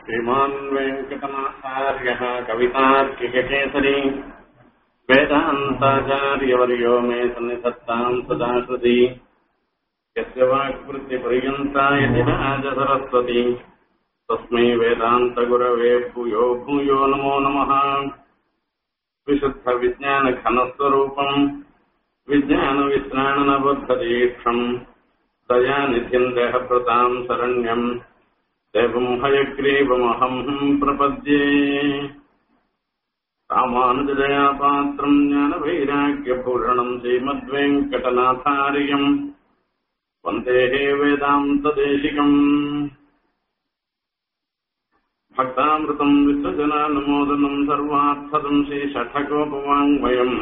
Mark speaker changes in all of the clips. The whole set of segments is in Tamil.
Speaker 1: श्रीमान् वेङ्कटनाथार्यः कवितार्किककेसरी वेदान्ताचार्यवर्यो मे सन्निधत्ताम् सदा श्रुति यस्य वाक्वृत्तिपर्यन्ता यतिराज सरस्वती तस्मै वेदान्तगुरवे भूयो भूयो नमो नमः विशुद्धविज्ञानघनस्वरूपम् विज्ञानविश्राणनबद्धदीक्षम् दयानिधिम् देहभृताम् शरण्यम् देवम् हयग्रीवमहम् प्रपद्ये रामानुजदयापात्रम् ज्ञानवैराग्यभूषणम् श्रीमद्वेङ्कटनाथार्यम् वन्देः वेदान्तदेशिकम् भक्तामृतम् विश्वजनानुमोदनम् सर्वार्थदम् श्रीषठकोपवाङ्मयम्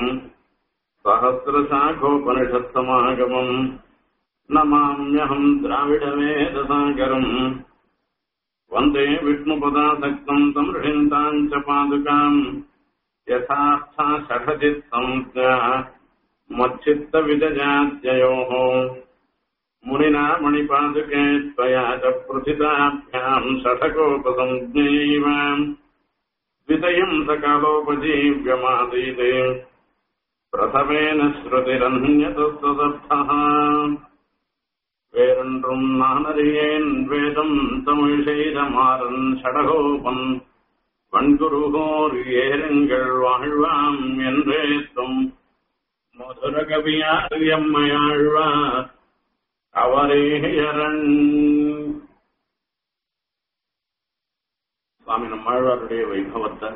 Speaker 1: सहस्रशाखोपनिषत्समागमम् नमाम्यहम् द्राविडवेदसागरम् वन्दे विष्णुपदासक्तम् संहृताम् च पादुकाम् यथार्था षठचित् संज्ञा मच्चित्तविदजात्ययोः मुनिना मणिपादुके त्वया च पृथिताभ्याम् षठकोपसञ्ज्ञैव द्वितयम् सकालोपजीव्यमासीते பிரதமேன ஸ்ருதிரன்யதஸ்ததர்த்தः வேறொன்றும் நானறியேன் வேதம் தமிழ் செய்தமாறன் சடகோபன் வன்குருகோர் ஏறுங்கள் வாழ்வாம் என்றேத்தும் மதுர கவியார் எம்மையாழ்வார் அவரேயரன் சுவாமி நம்மாழ்வாருடைய வைபவத்தை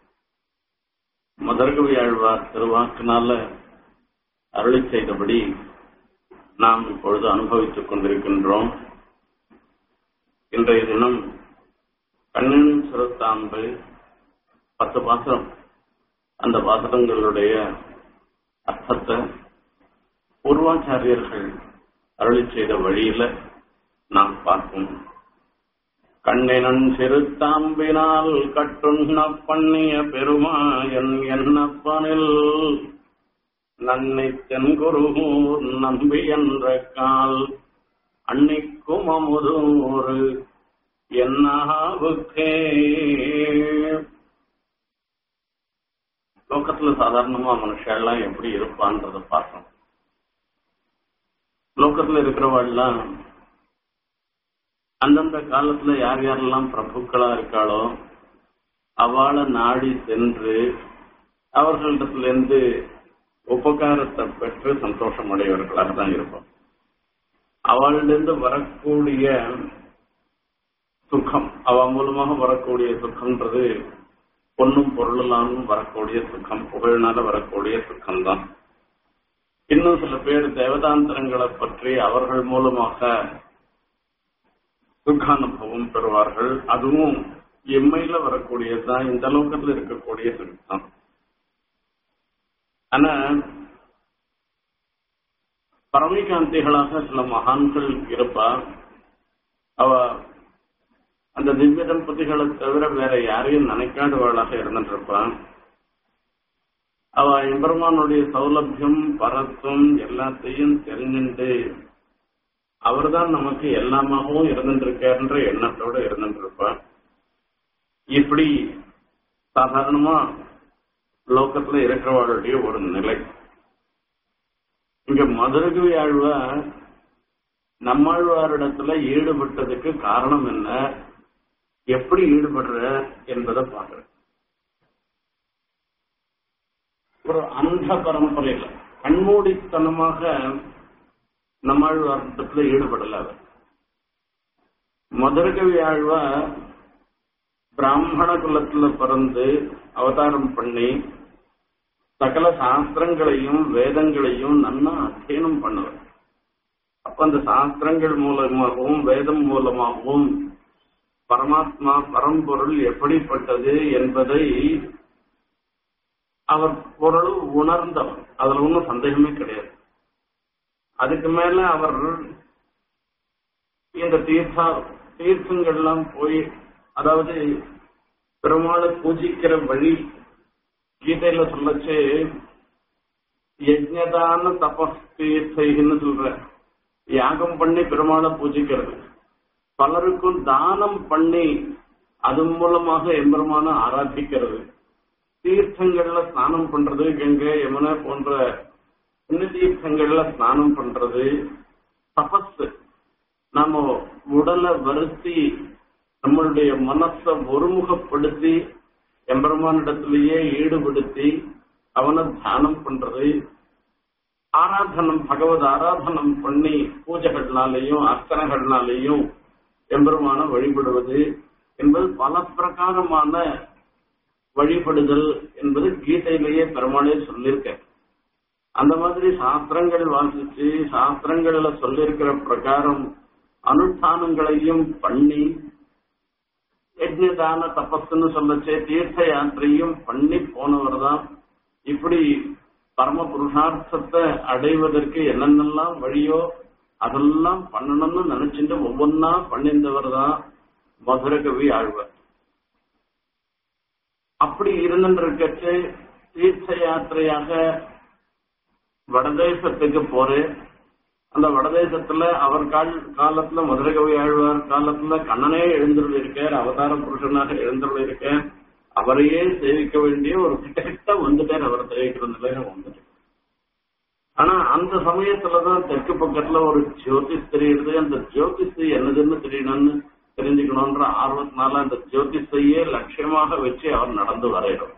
Speaker 1: மதர்கவி ஆழ்வார் திருவாக்கினால அருளி செய்தபடி நாம் இப்பொழுது அனுபவித்துக் கொண்டிருக்கின்றோம் இன்றைய தினம் கண்ணன் சிறுத்தாம்பு பத்து பாசனம் அந்த பாசனங்களுடைய அர்த்தத்தை பூர்வாச்சாரியர்கள் அருளி செய்த வழியில நாம் பார்ப்போம் கண்ணினன் சிறுத்தாம்பினால் கட்டுண்ண பண்ணிய பெருமாயன் என்னப்பனில் நன்னை தென்குருகூர் நம்பி என்ற கால் அன்னிக்கும் அமுதூர் என்னாவுக்கே லோகத்துல சாதாரணமா மனுஷெல்லாம் எப்படி இருப்பான்றத பார்த்தோம் லோகத்துல இருக்கிறவாள்லாம் அந்தந்த காலத்துல யார் யாரெல்லாம் பிரபுக்களா இருக்காளோ அவளை நாடி சென்று அவர்களிடத்திலிருந்து உபகாரத்தை பெற்று சந்தோஷம் அடையவர்களாக தான் இருப்போம் அவளிலிருந்து வரக்கூடிய சுகம் அவ மூலமாக வரக்கூடிய சுகம்ன்றது பொண்ணும் பொருளாலும் வரக்கூடிய சுகம் புகழ்னால வரக்கூடிய சுகம் தான் இன்னும் சில பேர் தேவதாந்திரங்களை பற்றி அவர்கள் மூலமாக சுகானுபவம் பெறுவார்கள் அதுவும் எம்மையில வரக்கூடியதுதான் இந்த லோகத்துல இருக்கக்கூடிய சுகம் ஆனா பரமிகாந்திகளாக சில மகான்கள் இருப்பா அவ அந்த திவ்ய தம்பதிகளை தவிர வேற யாரையும் நினைக்காதவளாக இருந்துட்டு இருப்பான் அவ எம்பெருமானுடைய சௌலபியம் பரத்துவம் எல்லாத்தையும் தெரிஞ்சுட்டு அவர்தான் நமக்கு எல்லாமாகவும் இருந்துருக்காருன்ற எண்ணத்தோட இருந்துருப்பார் இப்படி சாதாரணமா லோகத்துல இருக்கிறவர்களுடைய ஒரு நிலை இங்க மதுரகவி ஆழ்வார் நம்மாழ்வாரிடத்துல ஈடுபட்டதுக்கு காரணம் என்ன எப்படி ஈடுபடுற என்பதை பாக்குற ஒரு அந்த பரம்பரையில கண்மூடித்தனமாக நம்மாழ்வார்த்தத்துல ஈடுபடல அவர் மதுரகவி ஆழ்வார் பிராமண குலத்துல பிறந்து அவதாரம் பண்ணி சகல சாஸ்திரங்களையும் வேதங்களையும் நன்னா அத்தியனம் பண்ணுவார் அப்ப அந்த சாஸ்திரங்கள் மூலமாகவும் வேதம் மூலமாகவும் பரமாத்மா பரம்பொருள் எப்படிப்பட்டது என்பதை அவர் பொருள் உணர்ந்தவர் அதுல ஒன்றும் சந்தேகமே கிடையாது அதுக்கு மேல அவர் இந்த தீர்த்தா தீர்த்தங்கள்லாம் போய் அதாவது பெருமாளை பூஜிக்கிற வழி கீதையில சொல்லச்சு யஜ்ஞதான தபஸ்தீர்த்தைன்னு சொல்ற யாகம் பண்ணி பெருமாளை பூஜிக்கிறது பலருக்கும் தானம் பண்ணி அது மூலமாக எம்பெருமான ஆராதிக்கிறது தீர்த்தங்கள்ல ஸ்நானம் பண்றது கங்கை யமுனை போன்ற புண்ணிய தீர்த்தங்கள்ல ஸ்நானம் பண்றது தபஸ் நம்ம உடலை வருத்தி நம்மளுடைய மனசை ஒருமுகப்படுத்தி எம்பெருமானிடத்திலேயே ஈடுபடுத்தி அவனை தியானம் பண்றது ஆராதனம் பகவத் ஆராதனம் பண்ணி பூஜைகள்னாலேயும் அர்ச்சனைகள்னாலேயும் எம்பெருமான வழிபடுவது என்பது பல பிரகாரமான வழிபடுதல் என்பது கீதையிலேயே பெருமாளே சொல்லியிருக்க அந்த மாதிரி சாஸ்திரங்கள் வாசிச்சு சாஸ்திரங்கள்ல சொல்லியிருக்கிற பிரகாரம் அனுஷ்டானங்களையும் பண்ணி யஜ்னதான தபஸ்ன்னு சொல்லச்சே தீர்த்த யாத்திரையும் பண்ணி போனவர் தான் இப்படி பரம புருஷார்த்தத்தை அடைவதற்கு என்னென்னலாம் வழியோ அதெல்லாம் பண்ணணும்னு நினைச்சிட்டு ஒவ்வொன்னா பண்ணிருந்தவர் தான் மதுர கவி ஆழ்வார் அப்படி இருந்துருக்கச்சு தீர்த்த யாத்திரையாக வடதேசத்துக்கு போறேன் அந்த வடதேசத்துல அவர் கால் காலத்துல மதுரை கவி ஆழ்வார் காலத்துல கண்ணனே எழுந்துள்ள இருக்கார் அவதார புருஷனாக எழுந்துள்ள இருக்கார் அவரையே சேவிக்க வேண்டிய ஒரு கிட்ட வந்துட்டார் அவர் சேவிக்கிற நிலையில வந்துட்டு ஆனா அந்த சமயத்துலதான் தெற்கு பக்கத்துல ஒரு ஜோதிஷ் தெரியுது அந்த ஜோதிஷ் என்னதுன்னு தெரியணும்னு தெரிஞ்சுக்கணும்ன்ற ஆர்வத்தினால அந்த ஜோதிஷையே லட்சியமாக வச்சு அவர் நடந்து வரையிடும்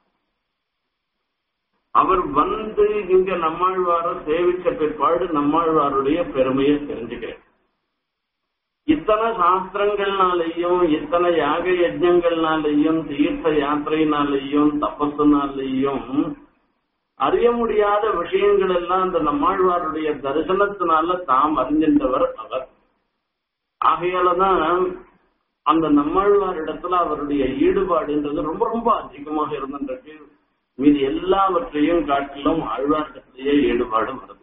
Speaker 1: அவர் வந்து இங்க நம்மாழ்வார சேவிச்ச பிற்பாடு நம்மாழ்வாருடைய பெருமையை தெரிஞ்சுக்கிறேன் இத்தனை சாஸ்திரங்கள்னாலையும் இத்தனை யாக யஜ்யங்கள்னாலையும் தீர்த்த யாத்திரையினாலையும் தபஸுனாலையும் அறிய முடியாத விஷயங்கள் எல்லாம் அந்த நம்மாழ்வாருடைய தரிசனத்தினால தாம் அறிஞ்சின்றவர் அவர் ஆகையாலதான் அந்த நம்மாழ்வார் இடத்துல அவருடைய ஈடுபாடுன்றது ரொம்ப ரொம்ப அதிகமாக இருந்திருக்கு மீது எல்லாவற்றையும் காட்டிலும் ஆழ்வார்க்கத்திலேயே ஈடுபாடு வருது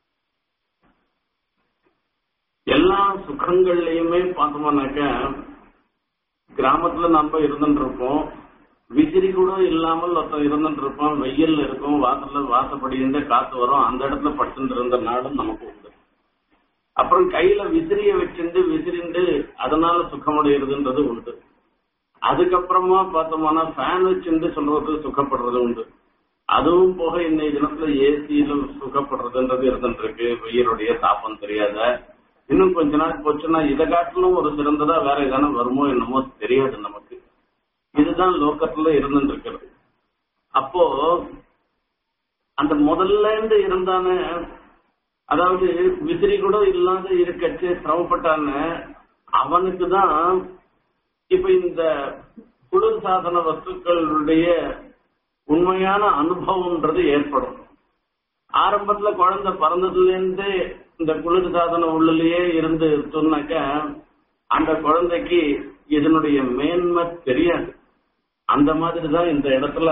Speaker 1: எல்லா சுகங்கள்லயுமே பார்த்தோம்னாக்க கிராமத்துல நம்ம இருந்துட்டு இருப்போம் விசிறி கூட இல்லாமல் ஒருத்தன் இருந்துட்டு இருப்போம் வெயில் இருக்கும் வாசல்ல வாசப்படியிருந்து காத்து வரும் அந்த இடத்துல படுத்துட்டு இருந்த நாளும் நமக்கு உண்டு அப்புறம் கையில விசிறிய வச்சிருந்து விசிறிண்டு அதனால சுகமுடைகிறதுன்றது உண்டு அதுக்கப்புறமா பார்த்தோம்னா ஃபேன் வச்சிருந்து சொல்றது சுகப்படுறது உண்டு அதுவும் போக இன்னைய தினத்துல ஏசியில சுகப்படுறதுன்றது இருந்துட்டு இருக்கு வெயிலுடைய தாப்பம் தெரியாத இன்னும் கொஞ்ச நாள் போச்சுன்னா இதை காட்டிலும் ஒரு சிறந்ததா வேற எதனா வருமோ என்னமோ தெரியாது நமக்கு இதுதான் லோக்கத்துல இருந்துட்டு இருக்கிறது அப்போ அந்த முதல்ல இருந்து இருந்தானே அதாவது விசிறி கூட இல்லாத இருக்கச்சு சிரமப்பட்டான அவனுக்கு தான் இப்ப இந்த குளிர் சாதன வஸ்துக்களுடைய உண்மையான அனுபவம்ன்றது ஏற்படும் ஆரம்பத்துல குழந்தை பிறந்ததுல இருந்து இந்த குளிர் சாதன உள்ளிலேயே இருந்து சொன்னாக்க அந்த குழந்தைக்கு இதனுடைய மேன்மை தெரியாது அந்த மாதிரிதான் இந்த இடத்துல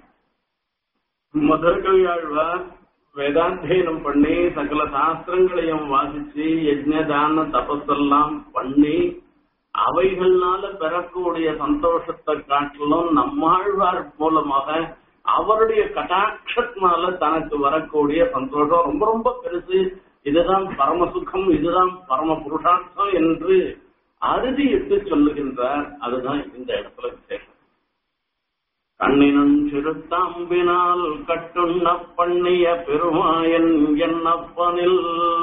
Speaker 1: முதற்கவியாழ்வார் வேதாத்தியனம் பண்ணி சகல சாஸ்திரங்களையும் வாசிச்சு யஜ்ன தான தபஸெல்லாம் பண்ணி அவைகள்னால பெறக்கூடிய சந்தோஷத்தை காட்டிலும் நம்மாழ்வார் மூலமாக அவருடைய கட்டாட்சத்தினால தனக்கு வரக்கூடிய சந்தோஷம் ரொம்ப ரொம்ப பெருசு இதுதான் பரம சுகம் இதுதான் பரம புருஷார்த்தம் என்று அறுதியிட்டு சொல்லுகின்றார் அதுதான் இந்த இடத்துல விசேஷம் கண்ணினும் சிறுத்தாம்பினால் கட்டுண்ண பண்ணிய பெருமாயன் என்னப்பனில்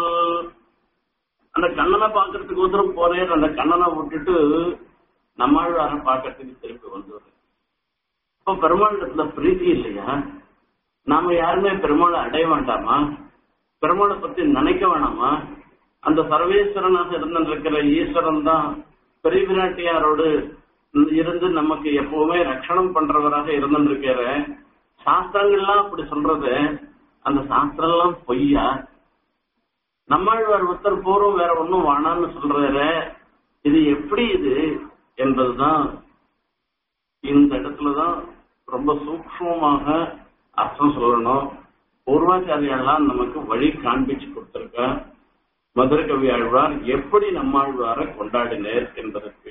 Speaker 1: அந்த கண்ணனை பாக்குறதுக்கு ஒருத்தரும் போறேன் அந்த கண்ணனை விட்டுட்டு நம்மாழ்வார பாக்கிறதுக்கு திருப்பி வந்துடுறேன் இப்ப பெருமாளிடத்துல பிரீத்தி இல்லையா நாம யாருமே பெருமாளை அடைய வேண்டாமா பெருமாளை பத்தி நினைக்க வேணாமா அந்த சர்வேஸ்வரனாக இருந்திருக்கிற ஈஸ்வரன் தான் பெரிய விராட்டியாரோடு இருந்து நமக்கு எப்பவுமே ரட்சணம் பண்றவராக இருந்திருக்கிற சாஸ்திரங்கள்லாம் அப்படி சொல்றது அந்த சாஸ்திரம் எல்லாம் பொய்யா நம்மாழ்வார் ஒருத்தர் போறோம் வேற ஒன்னும் வானான்னு சொல்றாரு இது எப்படி இது என்பதுதான் இந்த இடத்துலதான் ரொம்ப சூக்மமாக அர்த்தம் சொல்லணும் பூர்வாச்சாரியெல்லாம் நமக்கு வழி காண்பிச்சு கொடுத்திருக்க மதுர கவி ஆழ்வார் எப்படி நம்மாழ்வாரை கொண்டாடினர் என்பதற்கு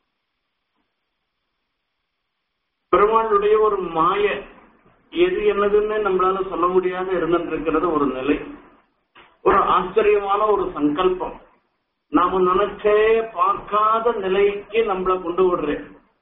Speaker 1: பெருமாளுடைய ஒரு மாய எது என்னதுன்னு நம்மளால சொல்ல முடியாத இருந்திருக்கிறது ஒரு நிலை ஒரு ஆச்சரியமான ஒரு சங்கல்பம் நாம நினைச்சே பார்க்காத நிலைக்கு நம்மள கொண்டு விடுறேன்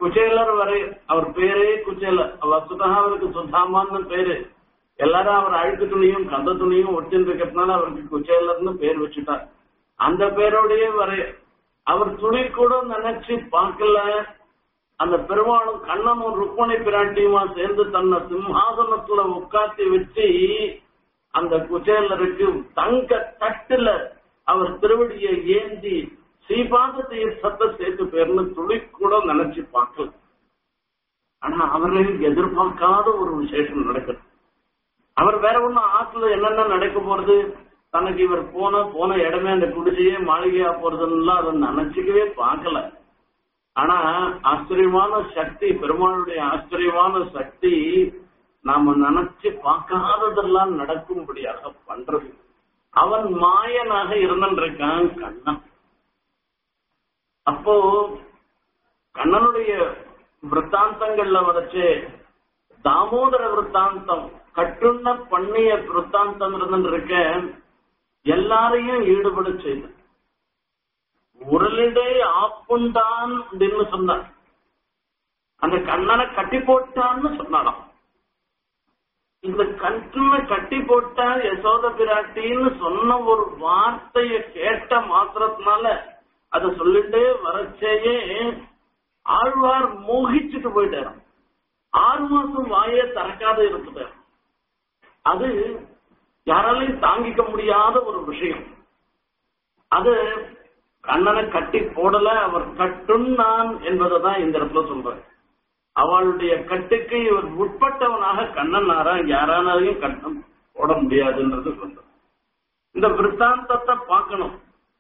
Speaker 1: குச்சேலர் வரை அவர் பேரே குச்சேலர் வசுதா அவருக்கு சுத்தாமான்னு பேரு எல்லாரும் அவர் அழுக்கு துணியும் கந்த துணியும் ஒட்டின்னு இருக்கிறதுனால அவருக்கு குச்சேலர்னு பேர் வச்சுட்டார் அந்த பேரோடயே வரை அவர் துணி கூட நினைச்சு பார்க்கல அந்த பெருமாளும் கண்ணனும் ருக்மணி பிராட்டியுமா சேர்ந்து தன்னை சிம்ஹாசனத்துல உட்காத்தி வச்சு அந்த குச்சேலருக்கு தங்க தட்டுல அவர் திருவடியை ஏந்தி ஸ்ரீபாத தீர்த்தத்தை சேர்த்து பேர்னு துளி கூட நினைச்சு பார்க்கல ஆனா அவரே எதிர்பார்க்காத ஒரு விசேஷம் நடக்குது அவர் வேற ஒண்ணும் ஆத்துல என்னென்ன நடக்க போறது தனக்கு இவர் போன போன இடமே அந்த குடிசையே மாளிகையா போறதுன்னு அதை நினைச்சுக்கவே பார்க்கல ஆனா ஆச்சரியமான சக்தி பெருமாளுடைய ஆச்சரியமான சக்தி நாம நினைச்சு பார்க்காததெல்லாம் நடக்கும்படியாக பண்றது அவன் மாயனாக இருந்திருக்கான் கண்ணன் அப்போ கண்ணனுடைய விற்த்தாந்தங்கள்ல வரைச்சு தாமோதர விற்த்தாந்தம் கட்டுண்ண பண்ணிய விற்த்தாந்தம் இருக்க எல்லாரையும் ஈடுபட செய்து உரலிடை ஆப்புண்டான் அப்படின்னு சொன்னார் அந்த கண்ணனை கட்டி போட்டான்னு சொன்னாராம் இந்த கண்ணனை கட்டி போட்டா யசோத பிராட்டின்னு சொன்ன ஒரு வார்த்தைய கேட்ட மாத்திரத்தினால அத சொல்லிட்டு வரச்சேயே ஆழ்வார் மோகிச்சுட்டு போயிட்டாராம் ஆறு மாசம் வாயே திறக்காத இருந்துட்டார் அது யாராலையும் தாங்கிக்க முடியாத ஒரு விஷயம் அது கண்ணனை கட்டி போடல அவர் கட்டுன்னான் என்பதைதான் இந்த இடத்துல சொல்றார் அவளுடைய கட்டுக்கு இவர் உட்பட்டவனாக கண்ணன் ஆறா யாரானாலையும் கட்டம் போட முடியாதுன்றது சொல்ற இந்த விற்த்தாந்தத்தை பார்க்கணும்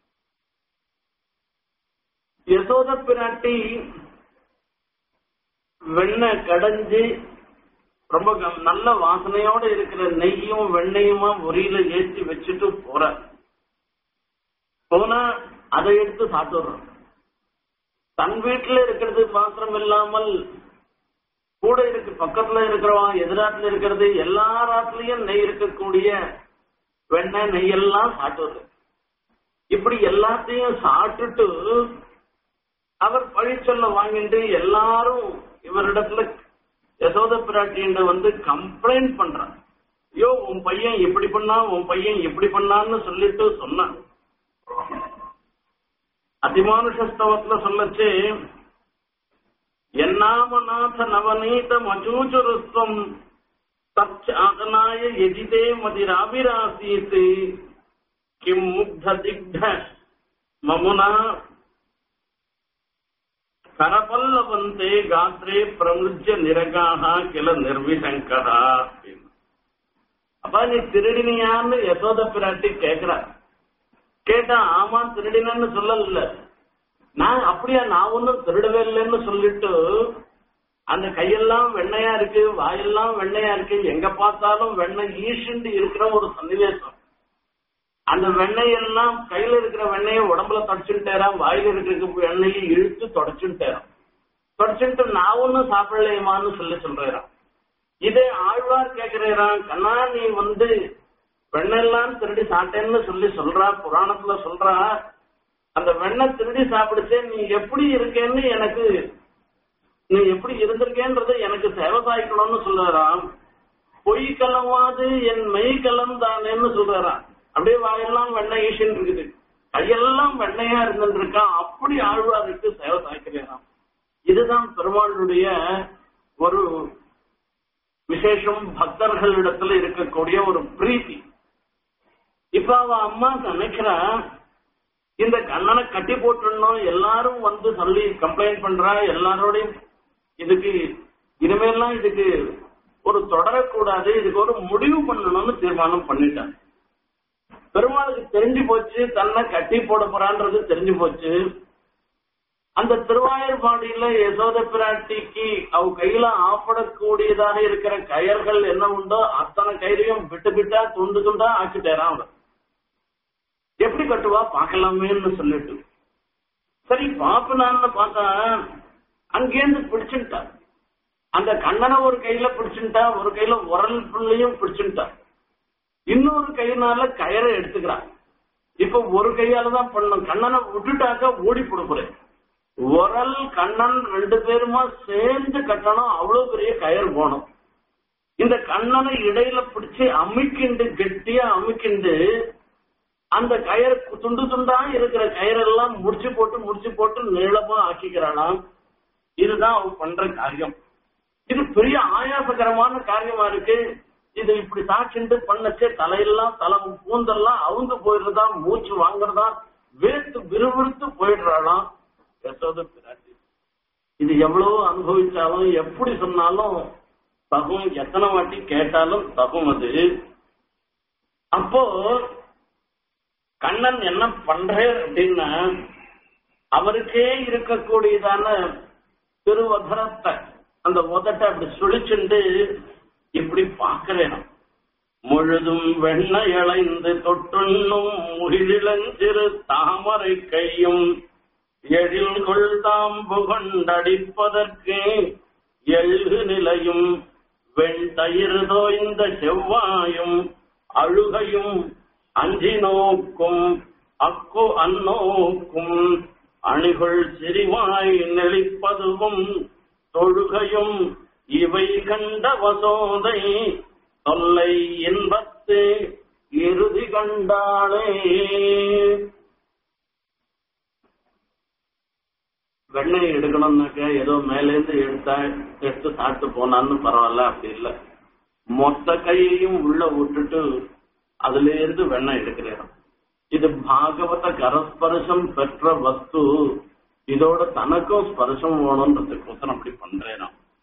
Speaker 1: யசோத பிராட்டி வெண்ணெய் கடைஞ்சு ரொம்ப க- நல்ல வாசனையோட இருக்கிற நெய்யும் வெண்ணையுமா உரியில ஏற்றி வச்சுட்டு போற போனா அதை எடுத்து சாப்பிடுறோம் தன் வீட்டுல இருக்கிறது மாத்திரம் இல்லாமல் கூட இருக்கு பக்கத்துல இருக்கிறவன் எதிராத்துல இருக்கிறது எல்லா ராத்துலயும் நெய் இருக்கக்கூடிய வெண்ணெய் நெய் எல்லாம் சாப்பிடுறது இப்படி எல்லாத்தையும் சாப்பிட்டுட்டு அவர் பழிச்சொல்ல வாங்கிட்டு எல்லாரும் இவரிடத்துல யசோத பிராட்டியிட வந்து கம்ப்ளைண்ட் பண்றான் ஐயோ உன் பையன் இப்படி பண்ணா உன் பையன் இப்படி பண்ணான்னு சொல்லிட்டு சொன்னான் அதிமானுஷஸ்தவத்துல சொல்லச்சு என்னாமநாத நவநீத மஜூச்சுருஸ்வம் தச்சாகனாய எதிதே மதிராபிராசீத் கிம் முக்த திக்த மமுனா கரபல்லவந்தே காத்ரே பிரமுஜ்ய நிரகாக கில நிர்விசங்கரா அப்படின்னு. அப்ப நீ திருடினியான்னு யசோத பிராட்டி கேக்குறா கேட்டா ஆமா திருடினன்னு சொல்லல நான் அப்படியா நான் ஒன்னும் திருடவே இல்லைன்னு சொல்லிட்டு அந்த கையெல்லாம் வெண்ணையா இருக்கு வாயெல்லாம் வெண்ணையா இருக்கு எங்க பார்த்தாலும் வெண்ணெய் ஈஷுண்டு இருக்கிற ஒரு சன்னிவேசம் அந்த வெண்ணெய் எல்லாம் கையில இருக்கிற வெண்ணெயை உடம்புல தொடச்சுட்டேராம் வாயில இருக்கிற வெண்ணெயை இழுத்து தொடச்சுட்டேராம் தொடச்சுட்டு நான் ஒன்னும் சாப்பிடலையமான்னு சொல்லி சொல்றேன் இதே ஆழ்வார் கேக்குறான் கண்ணா நீ வந்து வெண்ணெல்லாம் திருடி சாப்பிட்டேன்னு சொல்லி சொல்றா புராணத்துல சொல்றா அந்த வெண்ணெய் திருடி சாப்பிடுச்சே நீ எப்படி இருக்கேன்னு எனக்கு நீ எப்படி இருந்திருக்கேன்றது எனக்கு சேவை சாய்க்கணும்னு சொல்றாராம் பொய் கலவாது என் மெய் கலந்தானேன்னு சொல்றாராம் அப்படியே வாயெல்லாம் வெண்ணெய் ஈஷன் இருக்குது கையெல்லாம் வெண்ணையா இருந்துட்டு இருக்கான் அப்படி ஆழ்வாருக்கு சேவை சாய்க்கிறாராம் இதுதான் பெருமாளுடைய ஒரு விசேஷம் பக்தர்களிடத்துல இருக்கக்கூடிய ஒரு பிரீத்தி இப்ப அவ அம்மா நினைக்கிறா இந்த கண்ணனை கட்டி போட்டுடணும் எல்லாரும் வந்து சொல்லி கம்ப்ளைண்ட் பண்றா எல்லாரோடையும் இதுக்கு இனிமேல்லாம் இதுக்கு ஒரு தொடரக்கூடாது இதுக்கு ஒரு முடிவு பண்ணணும்னு தீர்மானம் பண்ணிட்டான் பெருமாளுக்கு தெரிஞ்சு போச்சு தன்னை கட்டி போட போறான்றது தெரிஞ்சு போச்சு அந்த திருவாயூர்பாடியில யசோத பிராட்டிக்கு அவ கையில ஆப்படக்கூடியதாக இருக்கிற கயர்கள் என்ன உண்டோ அத்தனை கயிறையும் விட்டு விட்டா துண்டு துண்டா ஆக்கிட்டேரான் அவர் எப்படி கட்டுவா பார்க்கலாமேன்னு சொல்லிட்டு சரி பாப்பனான்னு பார்த்தா அங்கேருந்து பிடிச்சுட்டா அந்த கண்ணனை ஒரு கையில பிடிச்சுட்டா ஒரு கையில உரல் புள்ளையும் பிடிச்சுட்டா இன்னொரு கையினால கயரை எடுத்துக்கிறான் இப்ப ஒரு கையால தான் பண்ணணும் கண்ணனை விட்டுட்டாக்க ஓடி போடுறேன் உரல் கண்ணன் ரெண்டு பேருமா சேர்ந்து கட்டணும் அவ்வளவு பெரிய கயிறு போகணும் இந்த கண்ணனை இடையில பிடிச்சு அமுக்கிண்டு கெட்டியா அமுக்கிண்டு அந்த கயிறு துண்டு துண்டா இருக்கிற கயிறெல்லாம் முடிச்சு போட்டு முடிச்சு போட்டு நீளமா ஆக்கிக்கிறாளாம் இதுதான் அவ பண்ற காரியம் இது பெரிய ஆயாசகரமான காரியமா இருக்கு இது இப்படி சாட்சிண்டு பண்ணச்சே தலையெல்லாம் தலை பூந்தெல்லாம் அவுந்து போயிடுறதா மூச்சு வாங்குறதா வேர்த்து விறுவிறுத்து போயிடுறாளாம் யசோத பிராட்டி இது எவ்வளவு அனுபவிச்சாலும் எப்படி சொன்னாலும் தகும் எத்தனை வாட்டி கேட்டாலும் தகும் அது அப்போ கண்ணன் என்ன பண்றார் அப்படின்னா அவருக்கே இருக்கக்கூடியதான திருவதரத்தை அந்த உதட்டை அப்படி சுழிச்சுண்டு இப்படி பாக்குறேன் முழுதும் வெண்ணெய் இழைந்து தொட்டுண்ணும் முகிலஞ்சிறு தாமரை கையும் எழில்கொள் தாம்பு கொண்டடிப்பதற்கு எழுகு நிலையும் வெண்தயிர் தோய்ந்த செவ்வாயும் அழுகையும் அஞ்சி நோக்கும் அக்கு அந்நோக்கும் அணிகள் சிறிவாய் நெளிப்பதுவும் தொழுகையும் இவை கண்ட வசோதை தொல்லை இன்பத்து இறுதி கண்டாளே வெண்ணெய் எடுக்கணும்னாக்க ஏதோ மேலேருந்து எடுத்தா எடுத்து சாப்பிட்டு போனான்னு பரவாயில்ல அப்படி இல்ல மொத்த கையையும் உள்ள விட்டுட்டு அதுல இருந்து வெண்ணெய் எடுக்கிறேன் இது பாகவத கரஸ்பர்சம் பெற்ற வஸ்து இதோட தனக்கும் ஸ்பர்சம் வேணும்ன்றதுக்கோசரம் அப்படி பண்றேன்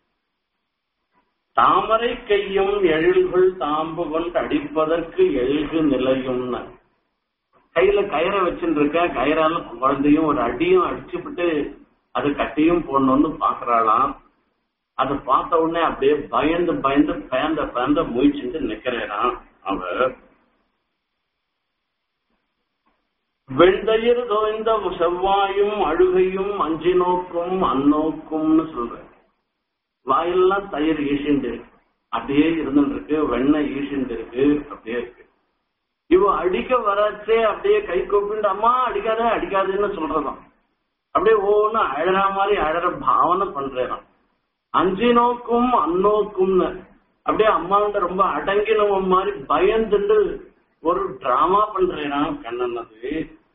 Speaker 1: தாமரை கையும் எழில்கள் தாம்பு கொண்டு அடிப்பதற்கு எழில்கு நிலையும்னு கையில கயிறை வச்சுட்டு இருக்க கயிறால குழந்தையும் ஒரு அடியும் அடிச்சுவிட்டு அது கட்டியும் போடணும்னு பாக்குறாளாம் அதை பார்த்த உடனே அப்படியே பயந்து பயந்து பயந்த பயந்த முயற்சிட்டு நிக்கிறேனான் அவ வெண்தயிர் தோய்ந்த செவ்வாயும் அழுகையும் அஞ்சி நோக்கும் அந்நோக்கும்னு சொல்ற வாயெல்லாம் தயிர் ஈசிண்டு அப்படியே இருந்துட்டு இருக்கு வெண்ணெய் ஈசிண்டு இருக்கு அப்படியே இருக்கு இவ அடிக்க வரச்சே அப்படியே கை கூப்பிண்டு அம்மா அடிக்காத அடிக்காதுன்னு சொல்றதாம் அப்படியே ஒவ்வொன்னு அழற மாதிரி அழற பாவனை பண்றேன் அஞ்சு நோக்கும் அந்நோக்கும்னு அப்படியே அம்மாண்ட ரொம்ப அடங்கினவன் மாதிரி பயந்துட்டு ஒரு டிராமா பண்றேனா கண்ணன் அது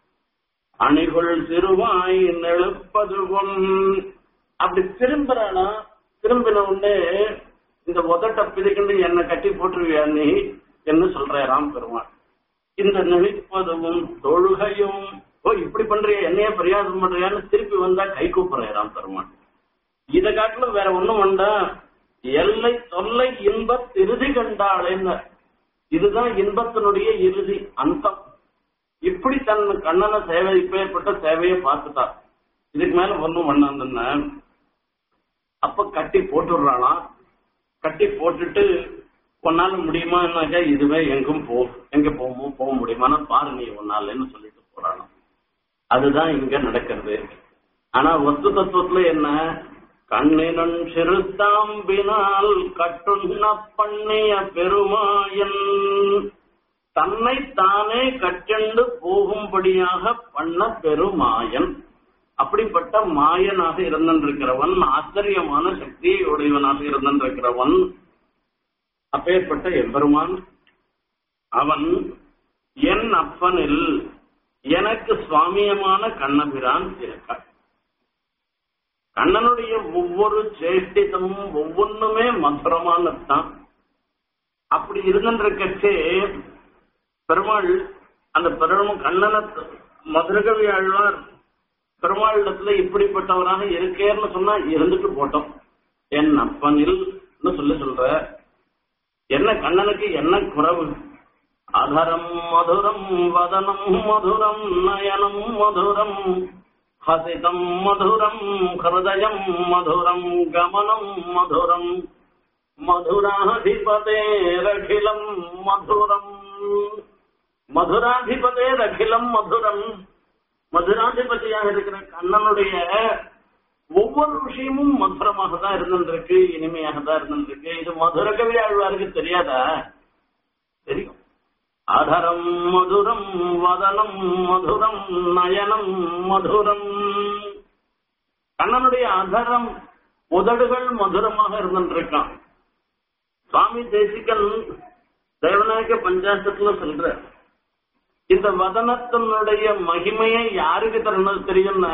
Speaker 1: அணிகள் சிறுவாய் நெழுப்பதுவும் அப்படி திரும்புறானா திரும்பின உடனே இந்த உதட்ட பிரிக்கிண்டு என்னை கட்டி போட்டுருவியா நீ என்று சொல்றாராம் பெருமாள் இந்த நினைப்பதும் தொழுகையும் ஓ இப்படி பண்றிய என்னைய பரியாசம் பண்றியான்னு திருப்பி வந்தா கை கூப்பிடுறாராம் பெருமாள் இத காட்டிலும் வேற ஒண்ணும் வேண்டாம் எல்லை தொல்லை இன்ப இறுதி கண்டாளேன்னு இதுதான் இன்பத்தினுடைய இறுதி அந்தம் இப்படி தன் கண்ணன சேவை இப்பேற்பட்ட சேவையை பார்த்துட்டா இதுக்கு மேல ஒண்ணும் பண்ணாதுன்னா அப்ப கட்டி போட்டுடுறாளாம் கட்டி போட்டுட்டு உன்னால முடியுமான்னாக்கா இதுவே எங்கும் போ எங்க போமோ போக முடியுமானா பாரு நீ உன்னாலன்னு சொல்லிட்டு போறாளாம் அதுதான் இங்க நடக்கிறது ஆனா வஸ்து தத்துவத்துல என்ன கண்ணினன் சிறுத்தாம்பினால் கட்டுண்ண பண்ணிய பெருமாயன் தன்னை தானே கட்டெண்டு போகும்படியாக பண்ண பெருமாயன் அப்படிப்பட்ட மாயனாக இருந்திருக்கிறவன் ஆச்சரியமான சக்தியை உடையவனாக இருந்திருக்கிறவன் அப்பேற்பட்ட எம்பெருமான் அவன் என் அப்பனில் எனக்கு சுவாமியமான கண்ணபிரான் இருக்கார் கண்ணனுடைய ஒவ்வொரு சேஷ்டிதமும் ஒவ்வொன்றுமே மதுரமானதுதான் அப்படி இருந்திருக்கச்சே பெருமாள் அந்த பெருமாள் கண்ணனை மதுரகவி ஆழ்வார் பெருமாளிடத்துல இப்படிப்பட்டவராக இருக்கேன்னு சொன்னா இருந்துட்டு போட்டோம் என் அப்பனில் சொல்லி சொல்ற என்ன கண்ணனுக்கு என்ன குறவு அதரம் மதுரம் வதனம் மதுரம் நயனம் மதுரம் ஹசிதம் மதுரம் ஹிருதயம் மதுரம் கமனம் மதுரம் மதுராதிபதேரகிலம் மதுரம் மதுராதிபதேரகிலம் மதுரம் மதுராதிபதியாக இருக்கிற கண்ணனுடைய ஒவ்வொரு விஷயமும் மதுரமாக தான் இருந்திருக்கு இனிமையாக தான் இருந்திருக்கு இது மதுர கவி ஆழ்வாருக்கு தெரியாதா தெரியும் அதரம் மதுரம் வதனம் மதுரம் நயனம் மதுரம் கண்ணனுடைய அதரம் உதடுகள் மதுரமாக இருந்துருக்கான் சுவாமி தேசிகன் தேவநாயக பஞ்சாசத்துல சொல்ற இந்த வதனத்தினுடைய மகிமையை யாருக்கு தரணும் தெரியும்னா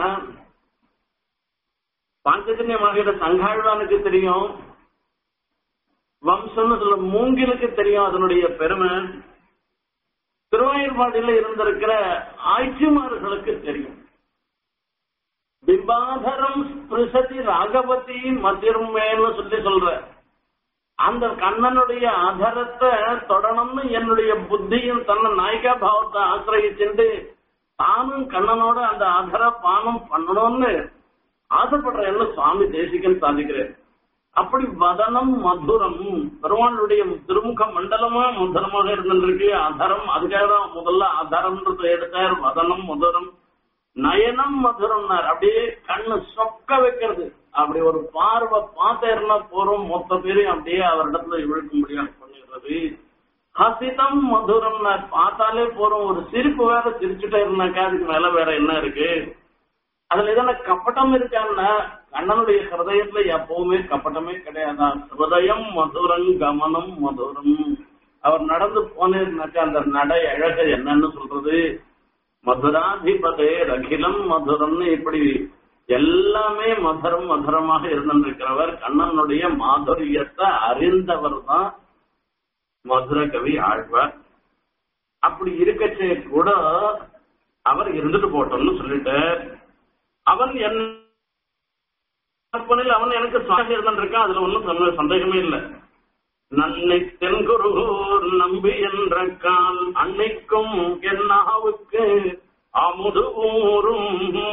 Speaker 1: பாஞ்சஜன்யமாகிற சங்காழ்வானுக்கு தெரியும் வம்சம்னு சொல்ல மூங்கிலுக்கு தெரியும் அதனுடைய பெருமை திருவாயூர்பாடியில இருந்திருக்கிற ஆட்சிமார்களுக்கு தெரியும் பிம்பாதரம் ஸ்பிருசதி ராகவதி மதிர்மேன்னு சொல்லி சொல்ற அந்த கண்ணனுடைய ஆதரத்தை தொடணும்னு என்னுடைய புத்தியும் தன்னை நாயிகா பாவத்தை ஆசிரயிச்சுட்டு தானும் கண்ணனோட அந்த ஆதர பானம் பண்ணணும்னு ஆசைப்படுறேன்னு சுவாமி தேசிகன் சாதிக்கிறேன் அப்படி வதனம் மதுரம் பெருமாளுடைய திருமுக மண்டலமா மதுரமாக இருந்திருக்கு அதரம் அதுக்காக தான் முதல்ல அதரம்ன்றது எடுத்தார் வதனம் மதுரம் நயனம் மதுரம்னார் அப்படியே கண்ணு சொக்க வைக்கிறது அப்படி ஒரு பார்வை பார்த்தேர்னா போறோம் மொத்த பேரையும் அப்படியே அவரிடத்துல இழுக்க முடியாது பண்ணிடுறது ஹசிதம் மதுரம்னார் பார்த்தாலே போறோம் ஒரு சிரிப்பு வேற சிரிச்சுட்டே இருந்தாக்கா அதுக்கு மேல வேற என்ன இருக்கு அதுல எதனா கப்பட்டம் இருக்கான்னா கண்ணனுடைய ஹிருதயத்துல எப்பவுமே கப்பட்டமே கிடையாதா ஹிருதயம் மதுரம் கமனம் மதுரம் அவர் நடந்து போனேன்னாக்கா அந்த நடை அழக என்னன்னு சொல்றது மதுராதிபதே அகிலம் மதுரம்னு இப்படி எல்லாமே மதுரம் மதுரமாக இருந்திருக்கிறவர் கண்ணனுடைய மாதுரியத்தை அறிந்தவர் தான் மதுர கவி ஆழ்வார் அப்படி இருக்கச்சே கூட அவர் இருந்துட்டு போட்டோம்னு சொல்லிட்டு அவன் என் கற்பனையில் அவன் எனக்கு சாக இருந்திருக்கான் அதுல ஒன்றும் சந்தேகமே இல்லை நன்னை தென்குருகூர் நம்பி என்ற கால் அன்னைக்கும் என்னாவுக்கு அமுது ஊரும்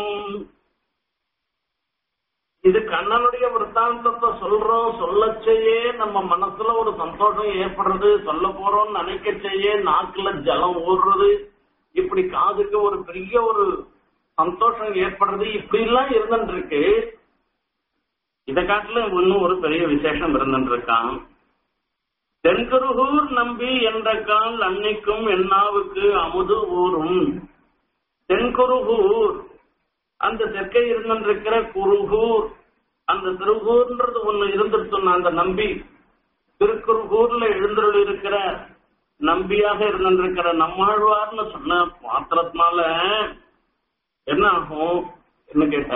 Speaker 1: இது கண்ணனுடைய விற்த்தாந்தத்தை சொல்றோம் சொல்லச்சேயே நம்ம மனசுல ஒரு சந்தோஷம் ஏற்படுறது சொல்ல போறோம்னு நினைக்கச்சேயே நாக்குல ஜலம் ஊறுறது இப்படி காதுக்கு ஒரு பெரிய ஒரு சந்தோஷம் ஏற்படுறது இப்படி எல்லாம் இருந்துட்டு இருக்கு இதை காட்டுல இன்னும் ஒரு பெரிய விசேஷம் இருந்துட்டு இருக்கான் தென்குருகூர் நம்பி என்ற கால் அன்னைக்கும் என்னாவுக்கு அமுது ஊரும் தென்குருகூர் அந்த தெற்கே இருந்திருக்கிற குருகூர் அந்த திருகூர்ன்றது ஒண்ணு இருந்துட்டு அந்த நம்பி திருக்குறுகூர்ல எழுந்தருள் இருக்கிற நம்பியாக இருந்திருக்கிற நம்மாழ்வார்னு சொன்ன மாத்திரத்தினால என்ன ஆகும் என்ன கேட்ட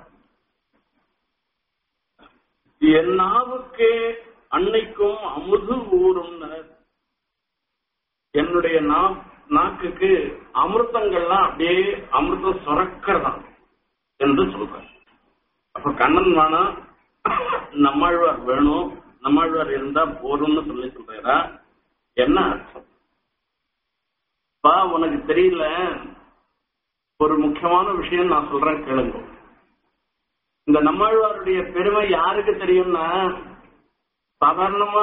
Speaker 1: என் நாவுக்கே அன்னைக்கும் அமுது ஊரும் என்னுடைய நாக்குக்கு அமிர்தங்கள்லாம் அப்படியே அமிர்தம் சுரக்கிறதாம் என்று சொல்றார் அப்ப கண்ணன் வேணும் நம்மாழ்வார் வேணும் நம்மாழ்வார் இருந்தா போதும்னு சொல்லி சொல்றா என்ன அர்த்தம் பா உனக்கு தெரியல ஒரு முக்கியமான விஷயம் நான் சொல்றேன் கேளுங்க இந்த நம்மாழ்வாருடைய பெருமை யாருக்கு தெரியும்னா சாதாரணமா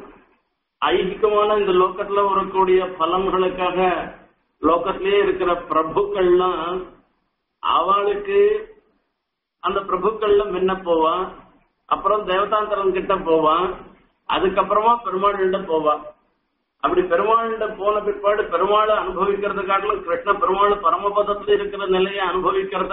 Speaker 1: ஐகிகமான இந்த லோக்கத்துல வரக்கூடிய பலன்களுக்காக லோக்கத்திலேயே இருக்கிற பிரபுக்கள்லாம் அவளுக்கு அந்த பிரபுக்கள்ல முன்ன போவான் அப்புறம் தேவதாந்தரன் கிட்ட போவான் அதுக்கப்புறமா பெருமாள்கிட்ட போவான் அப்படி பெருமாள்கிட்ட போன பிற்பாடு பெருமாளை அனுபவிக்கிறத காட்டிலும் கிருஷ்ண பெருமாள் பரமபதத்துல இருக்கிற நிலையை அனுபவிக்கிறத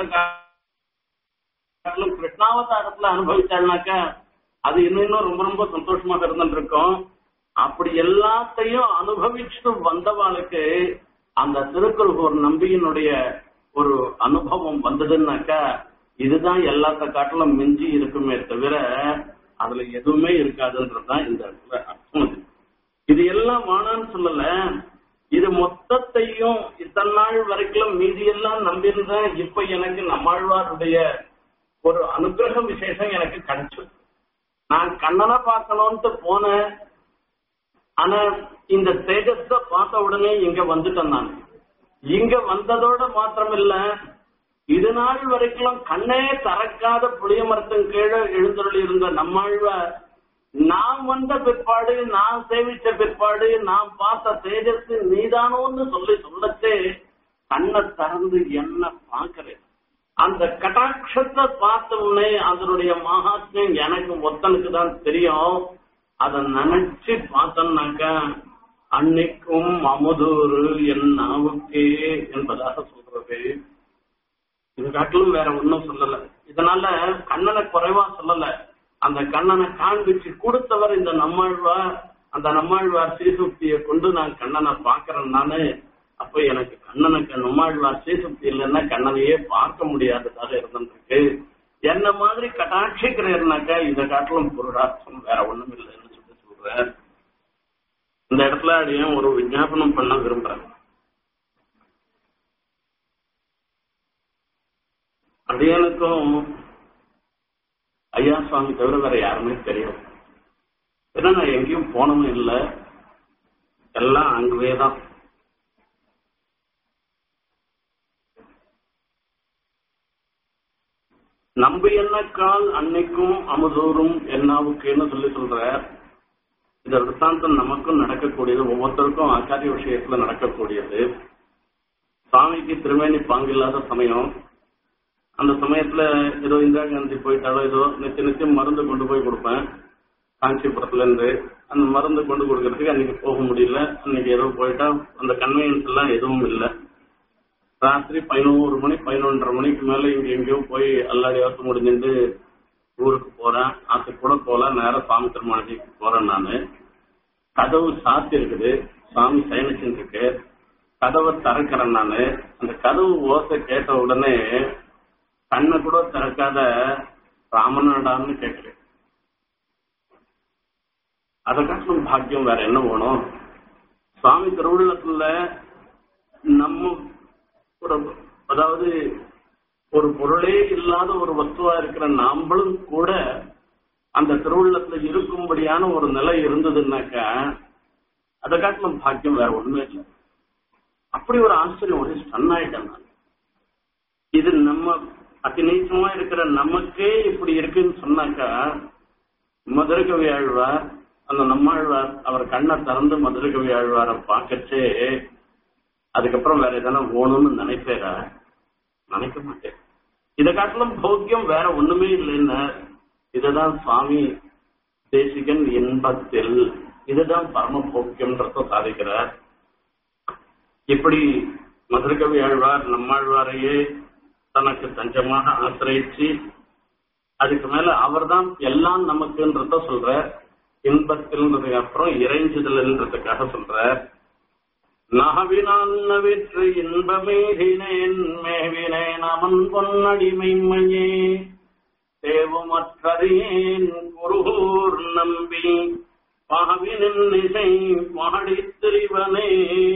Speaker 1: காட்டிலும் கிருஷ்ணாவதாரத்துல அனுபவிச்சாள்னாக்கா அது இன்னும் இன்னும் ரொம்ப ரொம்ப சந்தோஷமாக இருந்துட்டு இருக்கும் அப்படி எல்லாத்தையும் அனுபவிச்சுட்டு வந்தவாளுக்கு அந்த திருக்குறுகூர் நம்பியினுடைய ஒரு அனுபவம் வந்ததுன்னாக்கா இதுதான் எல்லாத்த காட்டிலும் மிஞ்சி இருக்குமே தவிர அதுல எதுவுமே இருக்காதுன்றதுதான் இந்த இடத்துல அர்த்தம் இது எல்லாம் வானான்னு சொல்லல இது மொத்தத்தையும் இத்தனை நாள் வரைக்கும் மீதி எல்லாம் நம்பியிருந்தேன் இப்ப எனக்கு நம்மாழ்வாருடைய ஒரு அனுகிரக விசேஷம் எனக்கு கிடைச்சது நான் கண்ணனை பார்க்கணும்ட்டு போனேன் ஆனா இந்த தேஜஸ பார்த்த உடனே இங்க வந்துட்டேன் நான் இங்க வந்ததோட மாத்திரம் இல்ல இது நாள் வரைக்கும் கண்ணே தறக்காத புளிய மரத்தின் கீழே எழுந்தருளி இருந்த நம்மாழ்வார் நான் வந்த பிற்பாடு நான் சேவிச்ச பிற்பாடு நான் பார்த்த தேஜஸ் நீதானோன்னு சொல்லி சொல்லச்சே கண்ணை திறந்து என்ன பாக்குறேன் அந்த கட்டாட்சத்தை பார்த்த உடனே அதனுடைய மகாத்மியம் எனக்கு ஒத்தனுக்கு தான் தெரியும் அதை நினைச்சு பார்த்தோம்னாக்கா அன்னைக்கும் அமுதூரு என் நாவுக்கே என்பதாக சொல்றது இது காட்டிலும் வேற ஒன்றும் சொல்லல இதனால கண்ணனை குறைவா சொல்லல அந்த கண்ணனை காண்பிச்சு கொடுத்தவர் இந்த நம்மாழ்வார் அந்த நம்மாழ்வார் சீசுக்தியை கொண்டு நான் கண்ணனை பாக்குறேன் நானு அப்ப எனக்கு கண்ணனுக்கு நம்மாழ்வார் சீசுக்தி இல்லைன்னா கண்ணனையே பார்க்க முடியாததாக இருந்திருக்கு என்ன மாதிரி கட்டாட்சிக்கிறேன்னாக்கா இதை காட்டிலும் பொருளாட்சம் வேற ஒண்ணும் இல்லைன்னு சொல்லி சொல்றேன் இந்த இடத்துல அடியேன் ஒரு விஞ்ஞாபனம் பண்ண விரும்புறேன் அடியனுக்கும் ஐயா சுவாமி தவிர வேற யாருமே தெரியும் ஏன்னா நான் எங்கேயும் போனதும் இல்லை எல்லாம் அங்கவே தான் நம்பி என்ன கால் அன்னைக்கும் அமுதூரும் என்னாவுக்குன்னு சொல்லி சொல்ற இந்த விருத்தாந்தம் நமக்கும் நடக்கக்கூடியது ஒவ்வொருத்தருக்கும் ஆச்சாரிய விஷயத்துல நடக்கக்கூடியது சுவாமிக்கு திருமேனி பாங்கில்லாத சமயம் அந்த சமயத்துல ஏதோ இந்திரா காந்தி போயிட்டாலோ ஏதோ நிச்சய நிச்சயம் மருந்து கொண்டு போய் கொடுப்பேன் காஞ்சிபுரத்துல இருந்து அந்த மருந்து கொண்டு கொடுக்கறதுக்கு அன்னைக்கு போக முடியல அன்னைக்கு ஏதோ போயிட்டா அந்த கன்வீனியன்ஸ் எல்லாம் எதுவும் இல்லை ராத்திரி பதினோரு மணி பதினொன்றரை மணிக்கு மேல இங்க எங்கேயோ போய் அல்லாடி வாசம் முடிஞ்சுட்டு ஊருக்கு போறேன் அது கூட போல நேரம் சாமி திருமணத்துக்கு போறேன் நானு கதவு சாத்தி இருக்குது சாமி சயனிச்சுட்டு இருக்கு கதவை திறக்கிறேன் நானு அந்த கதவு ஓசை கேட்ட உடனே கண்ணை கூட திறக்காத ராமநாடான்னு கேட்கிறேன் அதை காட்டிலும் பாக்கியம் வேற என்ன வேணும் சுவாமி திருவுள்ளத்துல நம்ம ஒரு அதாவது ஒரு பொருளே இல்லாத ஒரு வஸ்துவா இருக்கிற நாம்பளும் கூட அந்த திருவுள்ளத்துல இருக்கும்படியான ஒரு நிலை இருந்ததுன்னாக்கா அதை காட்டிலும் பாக்கியம் வேற ஒண்ணுமே இல்லை அப்படி ஒரு ஆச்சரியம் ஒரே ஸ்டன் ஆயிட்டேன் நான் இது நம்ம அத்திநீச்சமா இருக்கிற நமக்கே இப்படி இருக்குன்னு சொன்னாக்கா மதுரகவி ஆழ்வார் அந்த நம்மாழ்வார் அவர் கண்ணை திறந்து மதுரகவி ஆழ்வாரை பார்க்கச்சே அதுக்கப்புறம் வேற எதனா ஓணும்னு நினைப்பேரா நினைக்க மாட்டேன் இதை காட்டிலும் பௌத்தியம் வேற ஒண்ணுமே இல்லைன்னு இதுதான் சுவாமி தேசிகன் இன்பத்தில் இதுதான் பரம போக்கியம்ன்றத சாதிக்கிறார் இப்படி மதுரகவி ஆழ்வார் நம்மாழ்வாரையே தனக்கு தஞ்சமாக ஆசிரியிச்சு அதுக்கு மேல அவர்தான் எல்லாம் நமக்குன்றத சொல்ற இன்பத்தில்ன்றதுக்கு அப்புறம் இறைஞ்சுதல்ன்றதுக்காக சொல்ற நகவினான் நவிற்று இன்பமேகினேன் மேவினேன் அவன் பொன்னடிமைமையே தேவமற்றறியேன் குருகூர் நம்பி பாவினின் இசை பாடித் திரிவனே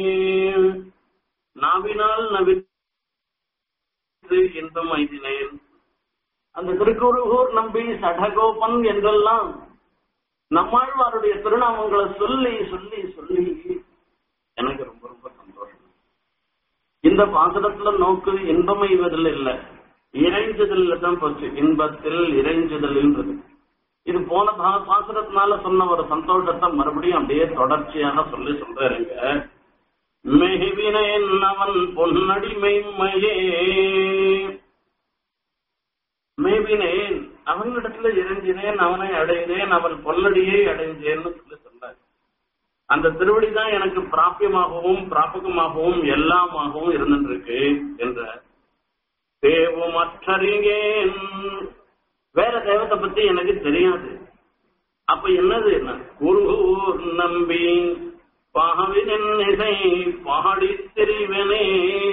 Speaker 1: நாவினால் நவிற்று இன்பம் ஐதினேன் அந்த திருக்குருகூர் நம்பி சடகோபன் என்றெல்லாம் நம்மாழ்வாருடைய திருநாமங்களை சொல்லி சொல்லி சொல்லி எனக்கு ரொம்ப ரொம்ப சந்தோஷம் இந்த பாசனத்துல நோக்கு இன்பம் எய்வதில் இல்ல இறைஞ்சுதல்ல தான் போச்சு இன்பத்தில் இறைஞ்சுதல்ன்றது இது போன பா- பாசுரத்தினால சொன்ன ஒரு சந்தோஷத்தை மறுபடியும் அப்படியே தொடர்ச்சியாக சொல்லி சொல்றாருங்க மெய்வினேன் அவன் பொன்னடிமைமையே மேவினேன் அவனிடத்துல இறங்கினேன் அவனை அடைந்தேன் அவன் பொல்லடியை அடைந்தேன்னு சொல்லி சொன்னார் அந்த திருவடி தான் எனக்கு பிராபியமாகவும் பிராபகமாகவும் எல்லாமாகவும் இருந்துருக்கு என்ற தேவமற்றறியேன் வேற தெய்வத்தை பத்தி எனக்கு தெரியாது அப்ப என்னது என்ன குருகூர் நம்பி பாவினின் இசை பாடி திரிவனே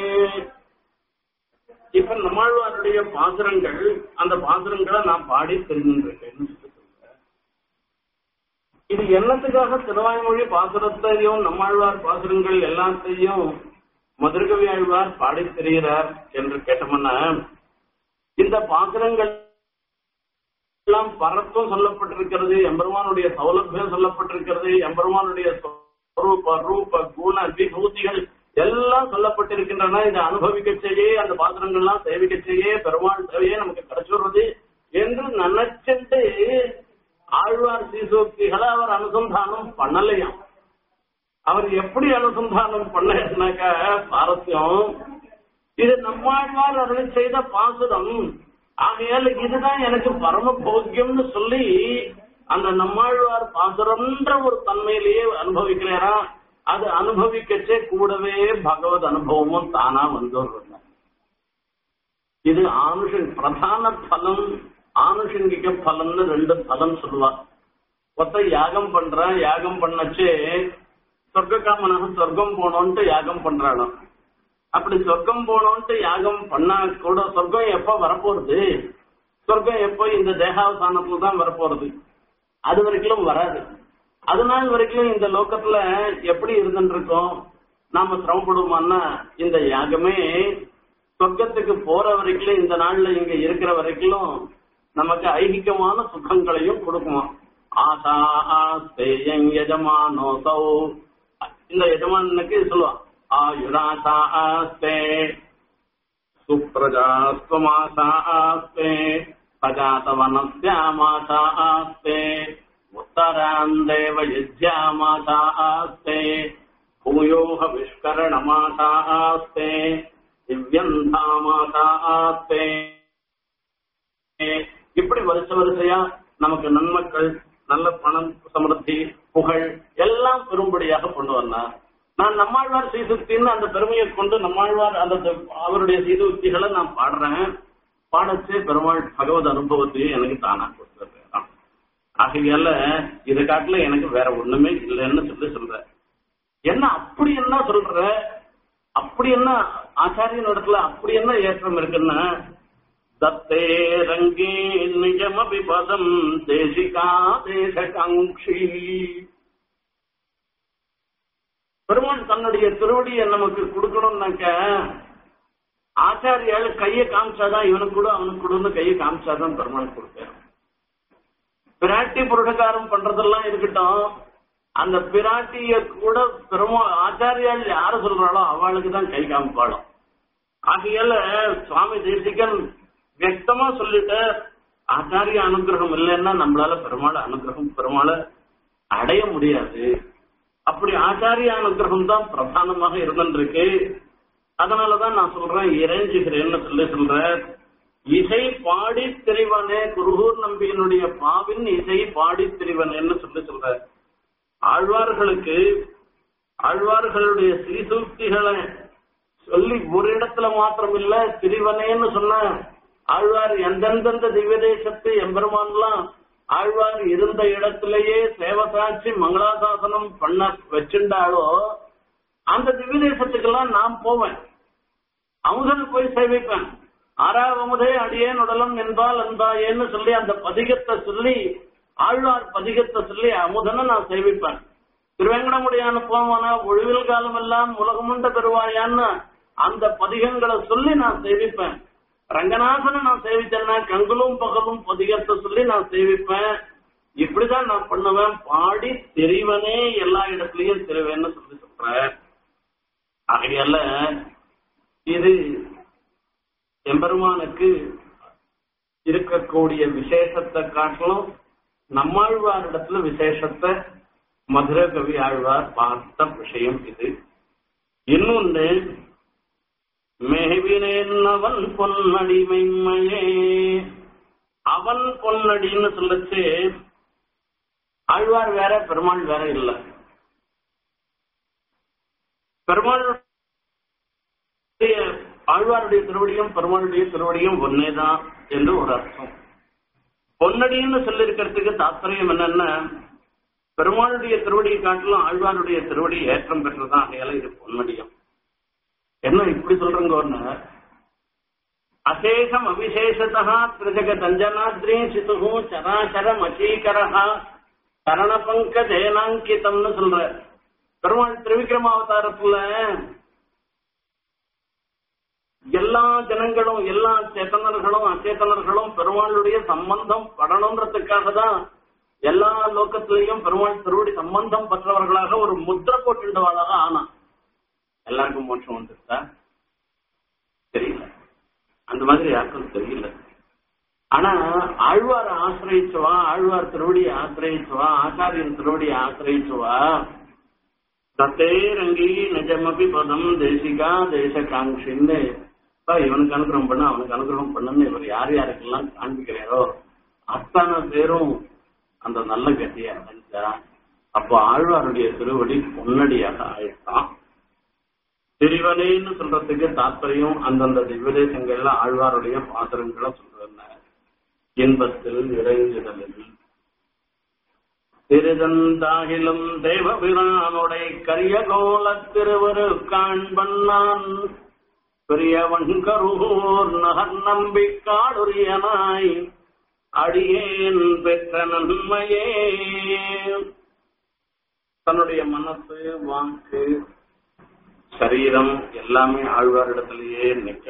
Speaker 1: இப்ப நம்மாழ்வாருடைய பாசுரங்கள் அந்த பாசுரங்களை நான் பாடி தெரிஞ்சிருக்கேன்னு சொல்லி சொல்றேன். இது என்னத்துக்காக திருவாய்மொழி பாசுரத்தையும் நம்மாழ்வார் பாசுரங்கள் எல்லாத்தையும் மதுரகவி ஆழ்வார் பாடி தெரிகிறார் என்று கேட்டோம்னா இந்த பாசுரங்கள் எல்லாம் பரத்தும் சொல்லப்பட்டிருக்கிறது எம்பெருமானுடைய சௌலபியம் சொல்லப்பட்டிருக்கிறது எம்பெருமானுடைய ஸ்வரூப ரூப குண விபூதிகள் எல்லாம் சொல்லப்பட்டிருக்கின்றன இதை அனுபவிக்க செய்யே அந்த பாத்திரங்கள்லாம் சேவிக்க செய்யே பெருமாள் சேவையே நமக்கு கிடைச்சுடுறது என்று நினைச்சிட்டு ஆழ்வார் சீசோக்திகளை அவர் அனுசந்தானம் பண்ணலையாம் அவர் எப்படி அனுசந்தானம் பண்ணாக்கா பாரஸ்யம் இது நம்மாழ்வார் அருளி செய்த பாசுரம் ஆகையால் இதுதான் எனக்கு பரம போக்கியம்னு சொல்லி அந்த நம்மாழ்வார் பாசுரம்ன்ற ஒரு தன்மையிலேயே அனுபவிக்கிறாரா அது அனுபவிக்கச்சே கூடவே பகவத் அனுபவமும் தானா வந்துடுறது இது ஆனுஷங் பிரதான பலம் ஆனுஷங்கிக பலம்னு ரெண்டு பலம் சொல்லுவா ஒத்த யாகம் பண்றான் யாகம் பண்ணச்சே சொர்க்க காமனாக சொர்க்கம் போனோன்ட்டு யாகம் பண்றானோ அப்படி சொர்க்கம் போனோன்ட்டு யாகம் பண்ணா கூட சொர்க்கம் எப்ப வரப்போறது சொர்க்கம் எப்போ இந்த தேகாவசானத்துல தான் வரப்போறது அது வரைக்கும் வராது அது நாள் வரைக்கும் இந்த லோகத்துல எப்படி இருந்துட்டு இருக்கோம் நாம சிரமப்படுவோம்னா இந்த யாகமே சொர்க்கத்துக்கு போற வரைக்கும் இந்த நாள்ல இங்க இருக்கிற வரைக்கும் நமக்கு ஐகிகமான சுகங்களையும் கொடுக்குமா ஆசா ஆஸ்தேயங் யஜமானோசௌ இந்த எஜமானுக்கு சொல்லுவான் ஆயுராசா ஆஸ்தே சுப்ரஜாஸ்வமாசா ஆஸ்தே प्रजातवनस्यामासा आस्ते उत्तरान् देवयुज्यामासा आस्ते भूयोः विष्करणमासा आस्ते दिव्यन्धामासा आस्ते இப்படி வருஷ வரிசையா நமக்கு நன்மக்கள் நல்ல பணம் சமிருத்தி புகழ் எல்லாம் பெரும்படியாக கொண்டு வந்தார் நான் நம்மாழ்வார் சீசுக்தின்னு அந்த பெருமையை கொண்டு நம்மாழ்வார் அந்த அவருடைய சீதுக்திகளை நான் பாடுறேன் பாடச்சே பெருமாள் பகவத் அனுபவத்தையும் எனக்கு தானா கொடுத்துருக்கான் ஆகையால இதை காட்டுல எனக்கு வேற ஒண்ணுமே இல்லைன்னு சொல்லி சொல்ற என்ன அப்படி என்ன சொல்ற அப்படி என்ன ஆச்சாரியன் இடத்துல அப்படி என்ன ஏற்றம் இருக்குன்னா தத்தே ரங்கே நிஜமபி பதம் தேசிகா தேசகாங்கி பெருமாள் தன்னுடைய திருவடியை நமக்கு கொடுக்கணும்னாக்க ஆச்சாரியால் கையை காமிச்சாதான் இவனுக்கு கூட அவனுக்கு கூடன்னு கையை காமிச்சாதான் பெருமாள் கொடுப்பேன் பிராட்டி புருடகாரம் பண்றதெல்லாம் இருக்கட்டும் அந்த பிராட்டிய கூட பெருமா ஆச்சாரியால் யாரு சொல்றாளோ அவளுக்கு தான் கை காமிப்பாளும் ஆகையால சுவாமி தேசிகன் வியக்தமா சொல்லிட்டு ஆச்சாரிய அனுகிரகம் இல்லைன்னா நம்மளால பெருமாள் அனுகிரகம் பெருமாளை அடைய முடியாது அப்படி ஆச்சாரிய அனுகிரகம் தான் பிரதானமாக இருந்துருக்கு அதனாலதான் நான் சொல்றேன் இறைஞ்சுகிறேன்னு சொல்லி சொல்றேன் இசை பாடி திரிவனே குருகூர் நம்பியினுடைய பாவின் இசை பாடி திரிவனேன்னு சொல்லி சொல்ற ஆழ்வார்களுக்கு ஆழ்வார்களுடைய ஸ்ரீசூக்திகளை சொல்லி ஒரு இடத்துல மாத்திரம் இல்ல திரிவனேன்னு சொன்ன ஆழ்வார் எந்தெந்தெந்த திவ்ய தேசத்து எம்பெருமான்லாம் ஆழ்வார் இருந்த இடத்திலேயே சேவசாட்சி மங்களாசாசனம் பண்ண வச்சிருந்தாலோ அந்த திவ்ய தேசத்துக்கெல்லாம் நான் போவேன் அவங்க போய் சேவிப்பேன் ஆறாவதே அடியேன் உடலம் என்பால் அன்பாயேன்னு சொல்லி அந்த பதிகத்தை சொல்லி ஆழ்வார் பதிகத்தை சொல்லி அமுதனை நான் சேவிப்பேன் திருவேங்கடமுடியான போவானா ஒழிவில் காலம் எல்லாம் உலகமுண்ட பெறுவாயான்னு அந்த பதிகங்களை சொல்லி நான் சேவிப்பேன் ரங்கநாதனை நான் சேவிச்சேன்னா கங்குலும் பகலும் பதிகத்தை சொல்லி நான் சேவிப்பேன் இப்படிதான் நான் பண்ணுவேன் பாடி தெரிவனே எல்லா இடத்துலயும் தெரிவேன்னு சொல்லி சொல்றேன் ஆகையால இது எம்பெருமானுக்கு இருக்கக்கூடிய விசேஷத்தை காட்டிலும் நம்மாழ்வாரிடத்துல விசேஷத்தை மதுர கவி ஆழ்வார் பார்த்த விஷயம் இது இன்னொன்னு மேவினேன் பொன்னடி மெய்மையே அவன் பொன்னடின்னு சொல்லச்சு ஆழ்வார் வேற பெருமாள் வேற இல்ல பெருமாள் ஆழ்வாருடைய திருவடியும் பெருமாளுடைய திருவடியும் ஒன்னேதான் என்று ஒரு அர்த்தம் பொன்னடின்னு சொல்லியிருக்கிறதுக்கு தாத்பரியம் என்னன்னா பெருமாளுடைய திருவடியை காட்டிலும் ஆழ்வாருடைய திருவடி ஏற்றம் பெற்றதான் ஆகையால இது பொன்னடியம் என்ன இப்படி சொல்றங்கன்னு அசேஷம் அவிசேஷதா திரிஜக தஞ்சனாத்ரீ சிதுகு சராச்சரம் அச்சீகரஹா சரணபங்க ஜெயனாங்கிதம்னு சொல்ற பெருமாள் திருவிக்ரம அவதாரத்துல எல்லா ஜனங்களும் எல்லா சேத்தனர்களும் அச்சேதனர்களும் பெருமாளுடைய சம்பந்தம் படணுன்றதுக்காக தான் எல்லா லோக்கத்திலையும் பெருமாள் திருவடி சம்பந்தம் பெற்றவர்களாக ஒரு முத்திரை போட்டுண்டவாளாக ஆனான் எல்லாருக்கும் மோட்சம் வந்துருச்சா தெரியல அந்த மாதிரி யாருக்கும் தெரியல ஆனா ஆழ்வார் ஆசிரியச்சுவா ஆழ்வார் திருவடியை ஆசிரியச்சுவா ஆச்சாரியன் திருவடியை ஆசிரியச்சுவா தத்தே ரங்கி நிஜமபி பதம் தேசிகா தேசகாங்கின்னு இவனுக்கு அனுகிரகம் பண்ண அவனுக்கு அனுகிரகம் பண்ணுன்னு இவர் யார் யாருக்கெல்லாம் காண்பிக்கிறாரோ அத்தனை பேரும் அந்த நல்ல கத்தியை அடைஞ்சா அப்போ ஆழ்வாருடைய திருவடி பொன்னடியாக ஆயிட்டான் திரிவனேன்னு சொல்றதுக்கு தாற்பயம் அந்தந்த திவ்யதேசங்கள்ல ஆழ்வாருடைய பாசரங்களை சொல்றேன் இன்பத்தில் இறைஞ்சுதலில் திருதந்தாகிலும் தேவபிரானுடை கரிய கோலத் திருவரு காண்பன்னான் பெரியவன் கருகூர் நகர் நம்பிக்காடுரியனாய் அடியேன் பெற்ற நன்மையே தன்னுடைய மனசு வாக்கு சரீரம் எல்லாமே ஆழ்வாரிடத்திலேயே நிக்க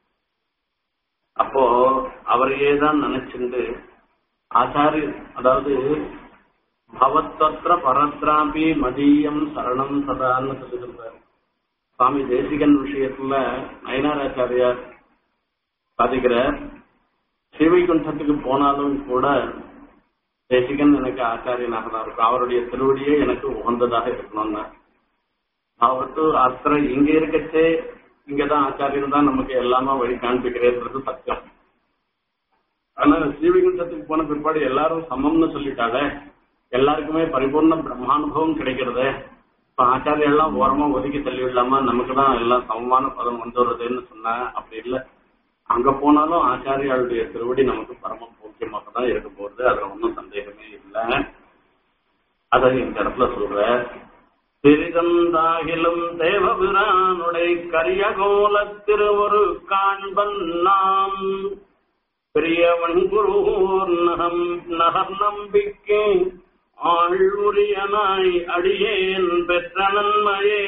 Speaker 1: அப்போ அவரையே தான் நினைச்சுண்டு ஆச்சாரி அதாவது பவத்தத்திர பரத்ராபி மதியம் சரணம் சதான்னு சொல்லியிருந்தார் சுவாமி தேசிகன் விஷயத்துல நயனாராச்சாரியார் சாதிக்கிறார் ஸ்ரீவைகுண்டத்துக்கு போனாலும் கூட தேசிகன் எனக்கு ஆச்சாரியனாக தான் இருக்கும் அவருடைய திருவடியே எனக்கு உகந்ததாக இருக்கணும்னா அவருக்கு அத்தனை இங்க இருக்கச்சே இங்கதான் ஆச்சாரியன் தான் நமக்கு எல்லாமே வழி காண்பிக்கிறேன்றது சத்தியம் ஆனா ஸ்ரீவைகுண்டத்துக்கு போன பிற்பாடு எல்லாரும் சமம்னு சொல்லிட்டாலே எல்லாருக்குமே பரிபூர்ண பிரம்மானுபவம் கிடைக்கிறதே இப்ப ஆச்சாரியம் எல்லாம் ஓரமா ஒதுக்கி தள்ளி விடலாமா நமக்கு தான் எல்லாம் சமமான பதம் வந்து வருதுன்னு சொன்னா அப்படி இல்லை அங்க போனாலும் ஆச்சாரியாளுடைய திருவடி நமக்கு பரம முக்கியமாக தான் இருக்க போகுது அதுல ஒன்றும் சந்தேகமே இல்லை அதை இந்த இடத்துல சொல்ற திரிதந்தாகிலும் தேவபிரானுடைய கரியகோல திருவரு காண்பன் நாம் பெரியவன் குருகூர் நகம் நகர் நம்பிக்கை ஆழ்வுரியனாய் அடியேன் பெற்ற நன்மையே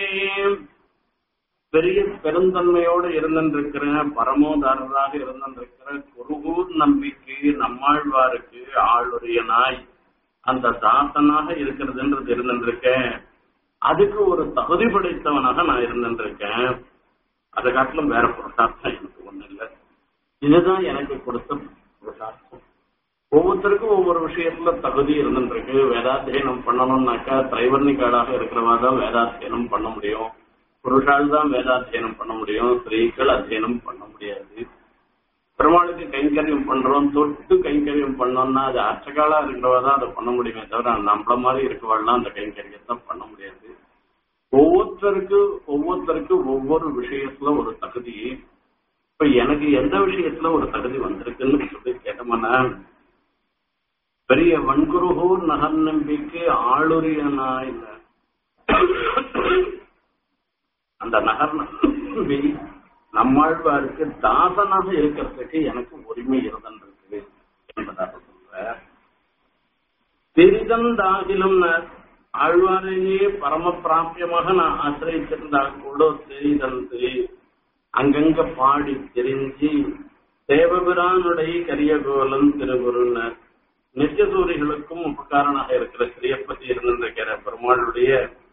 Speaker 1: பெரிய பெருந்தன்மையோடு இருந்திருக்கிற பரமோதாரராக இருந்திருக்கிற குருகூர் நம்பிக்கை நம்மாழ்வாருக்கு ஆளுரியனாய் அந்த தாசனாக இருக்கிறதுன்றது இருந்திருக்கேன் அதுக்கு ஒரு தகுதி படைத்தவனாக நான் இருந்திருக்கேன் அதை காட்டிலும் வேற புருஷார்த்தம் எனக்கு ஒண்ணு இல்லை இதுதான் எனக்கு கொடுத்த புருஷார்த்தம் ஒவ்வொருத்தருக்கும் ஒவ்வொரு விஷயத்துல தகுதி இருந்துருக்கு வேதாத்தியனம் பண்ணணும்னாக்கா திரைவர்ணிக்காடாக இருக்கிறவா தான் வேதாத்தியனம் பண்ண முடியும் புருஷால் தான் வேதாத்தியனம் பண்ண முடியும் ஸ்திரீகள் அத்தியனம் பண்ண முடியாது பெருமாளுக்கு கைங்கரியம் பண்றோம் தொட்டு கைங்கரியம் பண்ணோம்னா அது அச்சகாலா இருக்கிறவா தான் அதை பண்ண முடியுமே தவிர நம்மள மாதிரி இருக்கவாள்லாம் அந்த கைங்கரியத்தை பண்ண முடியாது ஒவ்வொருத்தருக்கு ஒவ்வொருத்தருக்கு ஒவ்வொரு விஷயத்துல ஒரு தகுதி இப்ப எனக்கு எந்த விஷயத்துல ஒரு தகுதி வந்திருக்குன்னு சொல்லி கேட்டோம்னா பெரிய வன்குருகூர் நகர் நம்பிக்கை ஆளுரியனா இல்ல அந்த நகர் நம்பி நம்மாழ்வாருக்கு தாசனாக இருக்கிறதுக்கு எனக்கு உரிமை இருந்திருக்கு என்பதாக சொல்ற தெரிதந்தாகிலும் ஆழ்வாரையே பரம பிராபியமாக நான் ஆசிரியத்திருந்தால் கூட தெரிதந்து அங்கங்க பாடி தெரிஞ்சு தேவபிரானுடைய கரியகோலம் திருகுருனர் நித்தியசூரிகளுக்கும் உபகாரனாக இருக்கிற ஸ்ரீயப்பதி இருந்திருக்கிற பெருமாளுடைய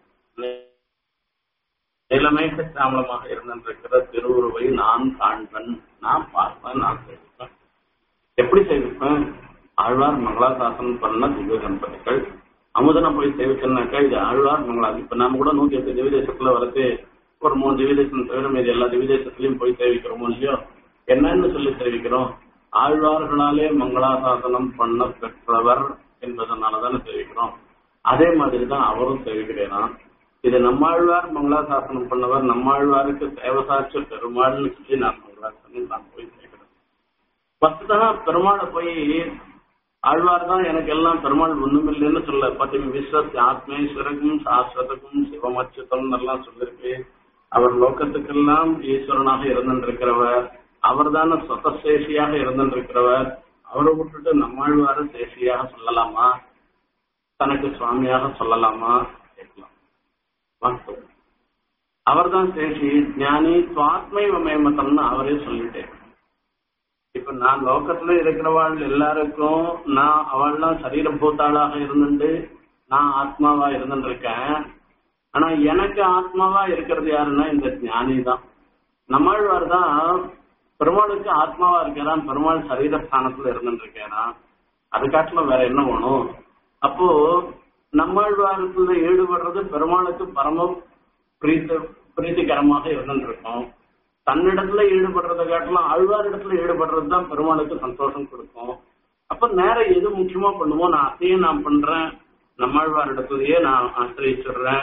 Speaker 1: நிலைமைக்கு சாமலமாக இருந்திருக்கிற திருவுருவை நான் காண்பன் நான் பார்ப்பேன் நான் சேவிப்பேன் எப்படி சேவிப்பேன் ஆழ்வார் மங்களாசாசனம் பண்ண திவ்ய கணபதிகள் அமுதனை போய் சேவிக்கணும்னாக்கா இது ஆழ்வார் மங்களா இப்ப நாம கூட நூத்தி எட்டு திவ்யதேசத்துல வரது ஒரு மூணு திவ்யதேசம் தவிர மீது எல்லா திவ்யதேசத்திலையும் போய் சேவிக்கிறோமோ இல்லையோ என்னன்னு சொல்லி தெரிவிக்கிறோம் ஆழ்வார்களாலே மங்களாசாசனம் பண்ண பெற்றவர் என்பதனாலதானே தெரிவிக்கிறோம் அதே மாதிரி தான் அவரும் தெரிவிக்கிறேனா இது நம்மாழ்வார் மங்களாசாசனம் பண்ணவர் நம்மாழ்வாருக்கு தேவசாட்ச பெருமாள்னு சொல்லி நான் மங்களாசாசனம் நான் போய் சேர்க்கிறேன் பத்துதான் பெருமாளை போய் ஆழ்வார் தான் எனக்கு எல்லாம் பெருமாள் ஒண்ணுமில்லைன்னு சொல்ல பத்தி விஸ்வஸ் ஆத்மேஸ்வரக்கும் சாஸ்வதக்கும் சிவமச்சுதம் எல்லாம் சொல்லிருக்கு அவர் லோகத்துக்கெல்லாம் ஈஸ்வரனாக இருந்திருக்கிறவர் அவர் தானே சொத்தசேஷியாக இருந்திருக்கிறவர் அவரை விட்டுட்டு நம்மாழ்வார சேஷியாக சொல்லலாமா தனக்கு சுவாமியாக சொல்லலாமா கேட்கலாம் வாஸ்தவம் அவர்தான் சேஷி ஞானி சுவாத்மை மமேமத்தம்னு அவரே சொல்லிட்டேன் இப்ப நான் லோகத்துல இருக்கிறவாள் எல்லாருக்கும் நான் அவள்லாம் சரீரபூத்தாளாக இருந்துட்டு நான் ஆத்மாவா இருந்துருக்கேன் ஆனா எனக்கு ஆத்மாவா இருக்கிறது யாருன்னா இந்த ஞானி தான் நம்மாழ்வார் தான் பெருமாளுக்கு ஆத்மாவா இருக்கிறான் பெருமாள் சரீரஸ்தானத்துல இருந்துருக்கேனா அது காட்டிலும் வேற என்ன வேணும் அப்போ நம்மாழ்வாரத்துல ஈடுபடுறது பெருமாளுக்கு பரம பிரீத்த பிரீத்திகரமாக இருந்துருக்கும் தன்னிடத்துல ஈடுபடுறதை காட்டிலும் ஆழ்வார் இடத்துல ஈடுபடுறது தான் பெருமாளுக்கு சந்தோஷம் கொடுக்கும் அப்ப நேரம் எது முக்கியமா பண்ணுமோ நான் அதையே நான் பண்றேன் நம்மாழ்வார் இடத்துலயே நான் ஆசிரியச்சிடுறேன்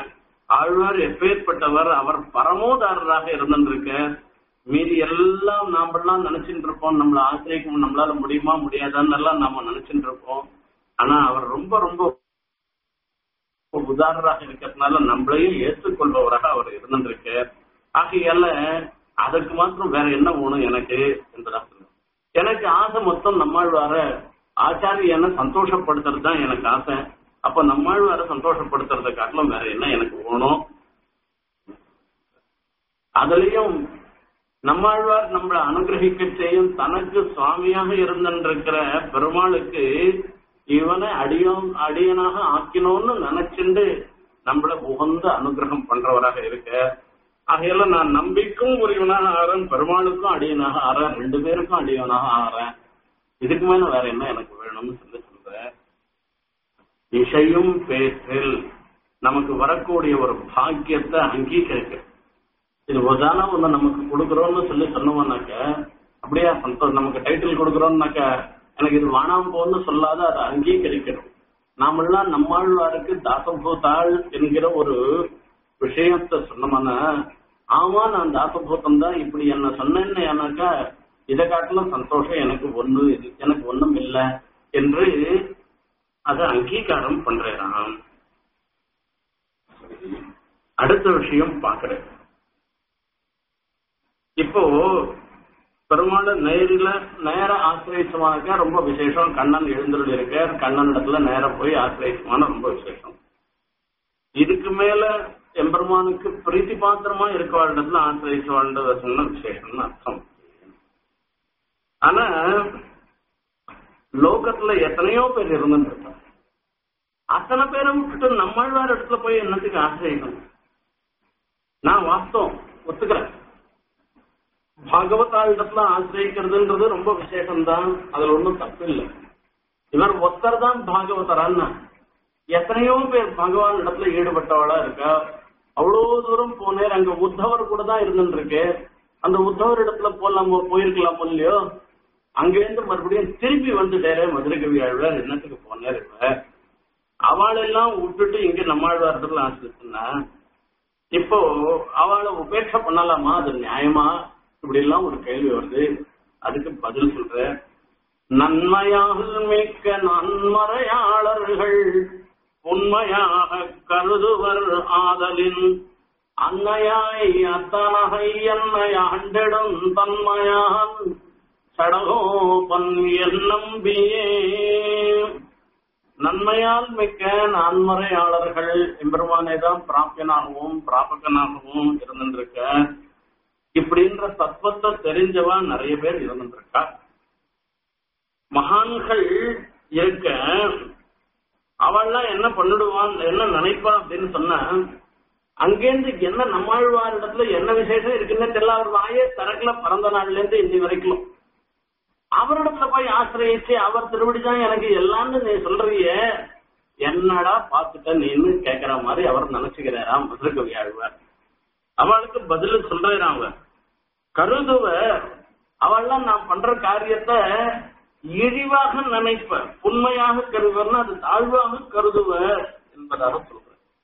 Speaker 1: ஆழ்வார் எப்பேற்பட்டவர் அவர் பரமோதாரராக இருந்திருக்க மீதி எல்லாம் நாமெல்லாம் நினைச்சிட்டு இருப்போம் நம்மள ஆசிரியக்கும் நம்மளால முடியுமா முடியாதான்னு எல்லாம் நாம நினைச்சிட்டு இருப்போம் ஆனா அவர் ரொம்ப ரொம்ப உதாரணராக இருக்கிறதுனால நம்மளையும் ஏற்றுக்கொள்பவராக அவர் இருந்திருக்க ஆகையால அதற்கு மாத்திரம் வேற என்ன வேணும் எனக்கு என்பதாக சொன்னார். எனக்கு ஆசை மொத்தம் நம்மாழ்வார ஆச்சாரியனை சந்தோஷப்படுத்துறது தான் எனக்கு ஆசை அப்ப நம்மாழ்வார சந்தோஷப்படுத்துறதை காட்டிலும் வேற என்ன எனக்கு வேணும் அதுலயும் நம்மாழ்வார் நம்மளை அனுகிரகிக்க செய்யும் தனக்கு சுவாமியாக இருந்திருக்கிற பெருமாளுக்கு இவனை அடியோன் அடியனாக ஆக்கினோன்னு நினைச்சுண்டு நம்மள உகந்த அனுகிரகம் பண்றவராக இருக்க ஆகையால நான் நம்பிக்கும் உரியவனாக ஆறேன் பெருமாளுக்கும் அடியனாக ஆறேன் ரெண்டு பேருக்கும் அடியவனாக ஆறேன் இதுக்கு மேல வேற என்ன எனக்கு வேணும்னு சொல்லி சொல்ற இசையும் பேசில் நமக்கு வரக்கூடிய ஒரு பாக்கியத்தை அங்கீகரிக்க இது ஒதானா ஒண்ணு நமக்கு கொடுக்குறோம்னு சொல்லி சொன்னோம்னாக்க அப்படியே சந்தோஷம் நமக்கு டைட்டில் கொடுக்குறோம்னாக்க எனக்கு இது வானாம போன்னு சொல்லாத அதை அங்கீகரிக்கணும் நாமெல்லாம் நம்மாழ்வாருக்கு தாசபூதாள் என்கிற ஒரு விஷயத்த சொன்னோம்னா ஆமா நான் தாசபூதம் தான் இப்படி என்ன சொன்னேன்னு எனக்கா இதை காட்டிலும் சந்தோஷம் எனக்கு ஒண்ணு இது எனக்கு ஒண்ணும் இல்லை என்று அதை அங்கீகாரம் பண்றான் அடுத்த விஷயம் பாக்குறேன் இப்போ பெருமாள் நேரில நேர ஆசிரியமானக்க ரொம்ப விசேஷம் கண்ணன் எழுந்துள்ள இருக்க கண்ணன் இடத்துல நேர போய் ஆசிரியமான ரொம்ப விசேஷம் இதுக்கு மேல எம்பெருமானுக்கு பிரீத்தி பாத்திரமா இருக்க இடத்துல ஆசிரியச்சு வாழ்ந்தத சொன்ன விசேஷம்னு அர்த்தம் ஆனா லோகத்துல எத்தனையோ பேர் இருந்துட்டு இருக்காங்க அத்தனை பேரை விட்டுட்டு நம்மாழ்வார் இடத்துல போய் என்னத்துக்கு ஆசிரியக்கணும் நான் வாஸ்தவம் ஒத்துக்கிறேன் பாகவதாளிடத்துல ஆசிரியக்கிறதுன்றது ரொம்ப விசேஷம்தான் அதுல ஒன்றும் தப்பு இல்லை இவர் ஒத்தர் தான் பாகவதரான்னா எத்தனையோ பேர் பகவான் இடத்துல ஈடுபட்டவளா இருக்கா அவ்வளோ தூரம் போனேர் அங்க உத்தவர் கூட தான் இருந்துட்டு இருக்கு அந்த உத்தவர் இடத்துல போலாம் போயிருக்கலாம் இல்லையோ அங்கிருந்து மறுபடியும் திருப்பி வந்துட்டாரு மதுரை கவி ஆழ்வார் என்னத்துக்கு போனார் இவ அவளெல்லாம் விட்டுட்டு இங்க நம்மாழ்வார் இடத்துல ஆசிரியச்சுன்னா இப்போ அவளை உபேட்சை பண்ணலாமா அது நியாயமா இப்படி எல்லாம் ஒரு கேள்வி வருது அதுக்கு பதில் சொல்ற நன்மையாக மிக்க நன்மறையாளர்கள் உண்மையாக கருதுவர் ஆதலின் அன்னையாய் அத்தனகை என்னை ஆண்டிடும் தன்மையான் சடகோபன் என் நம்பியே நன்மையால் மிக்க நன்மறையாளர்கள் எம்பெருமானே தான் பிராப்பியனாகவும் பிராபகனாகவும் இருந்துருக்க இப்படின்ற தத்துவத்தை தெரிஞ்சவா நிறைய பேர் இருந்துருக்கா மகான்கள் இருக்க அவள்லாம் என்ன பண்ணிடுவான் என்ன நினைப்பா அப்படின்னு சொன்னா அங்கேருந்து என்ன நம்மாழ்வார் இடத்துல என்ன விசேஷம் இருக்குன்னு தெரியல அவர் வாயே திறக்கல பிறந்த நாள்ல இருந்து இன்னி வரைக்கும் அவரிடத்துல போய் ஆசிரியச்சு அவர் திருவடிதான் எனக்கு எல்லாம்னு நீ சொல்றிய என்னடா பாத்துட்ட நீன்னு கேக்குற மாதிரி அவர் நினைச்சுக்கிறாராம் மதுரகவி ஆழ்வார் அவளுக்கு பதில் சொல்றான் அவன் கருதுவ அவள்லாம் நான் பண்ற காரியத்தை இழிவாக நினைப்ப உண்மையாக கருதுவர்னா அது தாழ்வாக கருதுவ என்பதாக சொல்ற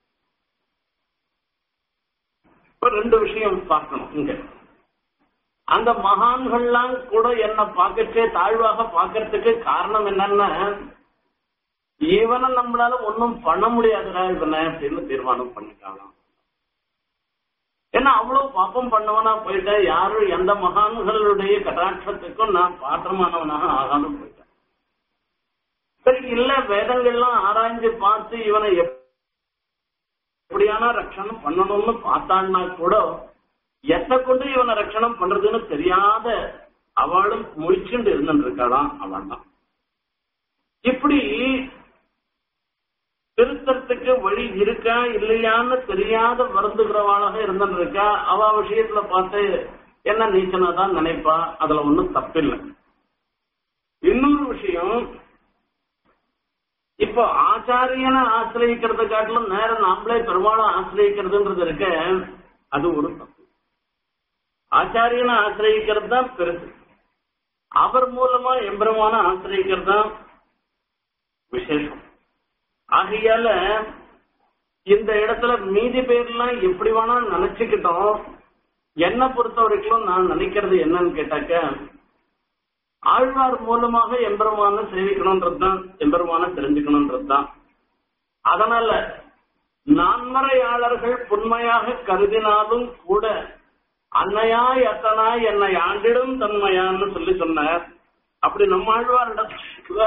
Speaker 1: இப்ப ரெண்டு விஷயம் பார்க்கணும் இங்க அந்த மகான்கள்லாம் கூட என்ன பார்க்கச்சே தாழ்வாக பார்க்கறதுக்கு காரணம் என்னன்னா இவனை நம்மளால ஒன்னும் பண்ண முடியாதுடா இவனை அப்படின்னு தீர்மானம் பண்ணிக்கலாம் ஏன்னா அவ்வளவு பாப்பம் பண்ணவனா போயிட்டேன் யாரும் எந்த மகான்களுடைய கட்டாட்சத்துக்கும் நான் பாத்திரமானவனாக ஆகாம போயிட்டேன் சரி இல்ல வேதங்கள்லாம் ஆராய்ஞ்சு பார்த்து இவனை எப்படியான ரட்சணம் பண்ணணும்னு பார்த்தான்னா கூட எத்தை கொண்டு இவனை ரட்சணம் பண்றதுன்னு தெரியாத அவளும் முழிச்சுண்டு இருந்துட்டு இருக்காளாம் அவன் தான் இப்படி திருத்தத்துக்கு வழி இருக்கா இல்லையான்னு தெரியாத வருந்துகிறவாளாக இருந்துட்டு இருக்கா அவ விஷயத்துல பார்த்து என்ன நீச்சனா தான் நினைப்பா அதுல ஒண்ணும் தப்பில்லை இன்னொரு விஷயம் இப்போ ஆச்சாரியனை ஆசிரியக்கிறத காட்டிலும் நேரம் நாமளே பெரும்பாலும் ஆசிரியக்கிறதுன்றது இருக்க அது ஒரு தப்பு ஆச்சாரியனை ஆசிரியக்கிறது தான் பெருசு அவர் மூலமா எம்பெருமான ஆசிரியக்கிறது தான் விசேஷம் ஆகையால இந்த இடத்துல மீதி பேர்லாம் எப்படி வேணா நினைச்சுக்கிட்டோம் என்னை பொறுத்த வரைக்கும் நான் நினைக்கிறது என்னன்னு கேட்டாக்க ஆழ்வார் மூலமாக எம்பெருமான சேவிக்கணும்ன்றது தான் எம்பெருமான தெரிஞ்சுக்கணும்ன்றது தான் அதனால நான்மறையாளர்கள் புண்மையாக கருதினாலும் கூட அன்னையாய் அத்தனாய் என்னை ஆண்டிடும் தன்மையான்னு சொல்லி சொன்னார் அப்படி நம்ம ஆழ்வாரிடத்துல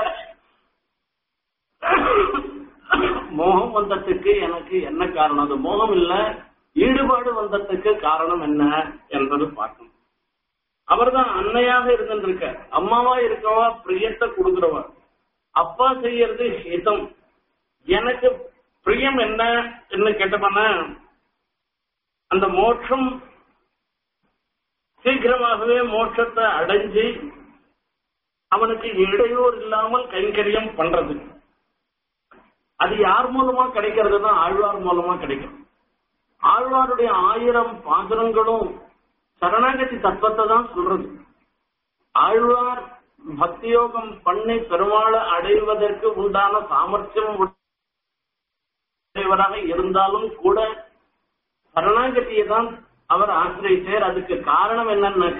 Speaker 1: மோகம் வந்ததுக்கு எனக்கு என்ன காரணம் அது மோகம் இல்ல ஈடுபாடு வந்ததுக்கு காரணம் என்ன என்பது பார்க்கணும் அவர்தான் அன்னையாக இருந்திருக்க அம்மாவா இருக்கவா பிரியத்தை கொடுக்கிறவா அப்பா செய்யறது ஹிதம் எனக்கு பிரியம் என்ன என்ன கேட்டப்பன அந்த மோட்சம் சீக்கிரமாகவே மோட்சத்தை அடைஞ்சு அவனுக்கு இடையூறு இல்லாமல் கைங்கரியம் பண்றது அது யார் மூலமா கிடைக்கிறதுனா ஆழ்வார் மூலமா கிடைக்கும் ஆழ்வாருடைய ஆயிரம் பாசுரங்களும் சரணாகதி தத்துவத்தை தான் சொல்றது ஆழ்வார் பக்தியோகம் பண்ணி பெருமாளை அடைவதற்கு உண்டான சாமர்த்தியம் உடையவராக இருந்தாலும் கூட சரணாகதியை தான் அவர் ஆசிரியர் அதுக்கு காரணம் என்னன்னாக்க